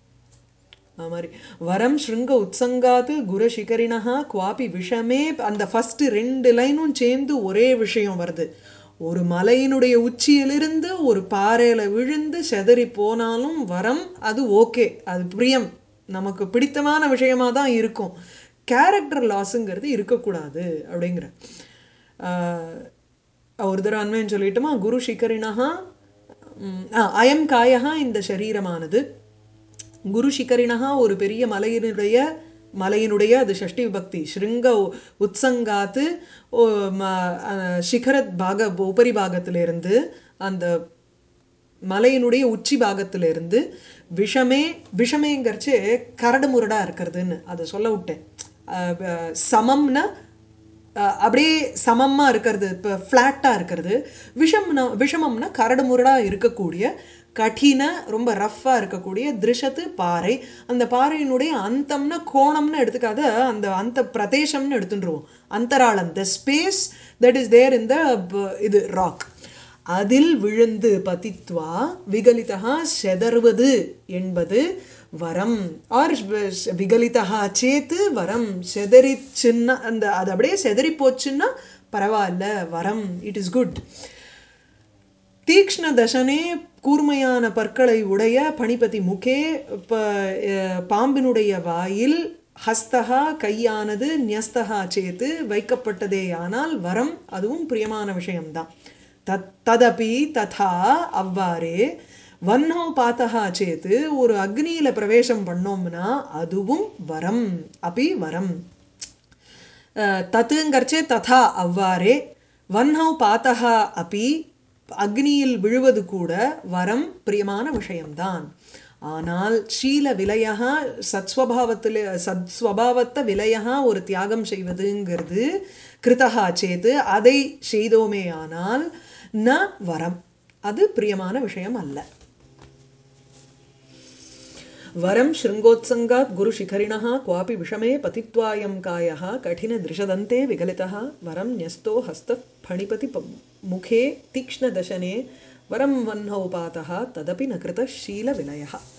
அது மாதிரி வரம் ஸ்ருங்க உத்சங்காத்து குரசிகரிணா குவாபி விஷமே அந்த ஃபர்ஸ்ட் ரெண்டு லைனும் சேர்ந்து ஒரே விஷயம் வருது ஒரு மலையினுடைய உச்சியிலிருந்து ஒரு பாறையில விழுந்து செதறி போனாலும் வரம் அது ஓகே அது பிரியம் நமக்கு பிடித்தமான விஷயமா தான் இருக்கும் கேரக்டர் லாஸுங்கிறது இருக்கக்கூடாது அப்படிங்கிற ஆஹ், ஒரு தடவை அண்மைன்னு சொல்லிட்டுமா குரு சிகரிணா ம், ஆ, அயம் காயா இந்த சரீரமானது குரு சிகரிணா ஒரு பெரிய மலையினுடைய மலையினுடைய அது ஷஷ்டி விபக்தி ஸ்ருங்க உ- உத்சங்காத்து ஓ, ம- அஹ், சிகரத் பாக உபரி பாகத்திலிருந்து அந்த மலையினுடைய உச்சி பாகத்திலிருந்து விஷமே விஷமேங்கிறச்சு கரடு முரடா இருக்கிறதுன்னு அதை சொல்ல விட்டேன் அஹ், அஹ், சமம்னா அஹ், அப்படியே சமமா இருக்கிறது இப்போ ஃப்ளாட்டாக இருக்கிறது விஷம்னா விஷமம்னா கரடு முரடாக இருக்கக்கூடிய கடின ரொம்ப ரஃப்பாக இருக்கக்கூடிய திருஷத்து பாறை அந்த பாறையினுடைய அந்தம்னா கோணம்னு எடுத்துக்காத அந்த அந்த பிரதேசம்னு எடுத்துட்டுருவோம் அந்தராளம் the space that is there in the இது ராக் அதில் விழுந்து பதித்வா விகலிதா செதறுவது என்பது வரம் ஆர் விகலிதா சேத்து வரம் செதறிச்சுன்னா அந்த அது அப்படியே செதறி போச்சுன்னா பரவாயில்ல வரம் இட் இஸ் குட் தீக்ஷ்ண தசனே கூர்மையான பற்களை உடைய பணிபதி முகே ப- அஹ் பாம்பினுடைய வாயில் ஹஸ்தகா கையானது நியஸ்தகா சேத்து வைக்கப்பட்டதேயானால் வரம் அதுவும் பிரியமான விஷயம்தான் தத் ததபி ததா அவ்வாறே வன்னோ பாத்தகா சேத்து ஒரு அக்னியில பிரவேசம் பண்ணோம்னா அதுவும் வரம் அபி வரம் அஹ், தத்துங்கிறச்சே ததா அவ்வாறே வன்னௌ பாத்தகா அப்பி அக்னியில் விழுவது கூட வரம் பிரியமான விஷயம்தான் ஆனால் ஷீல விலையா சத்ஸ்வபாவத்தில் சத்ஸ்வபாவத்த விலையா ஒரு தியாகம் செய்வதுங்கிறது கிருதகா சேது அதை செய்தோமே ஆனால் ந வரம் அது பிரியமான விஷயம் அல்ல वरं शृङ्गोत्सङ्गात् गुरुशिखरिणः क्वापि विषमे पतित्वायं कायः कठिनदृशदन्ते विगलितः वरं न्यस्तो हस्तः फणिपति प- मुखे तीक्ष्णदशने वरं वह्नौ पातः तदपि न कृतः शीलविलयः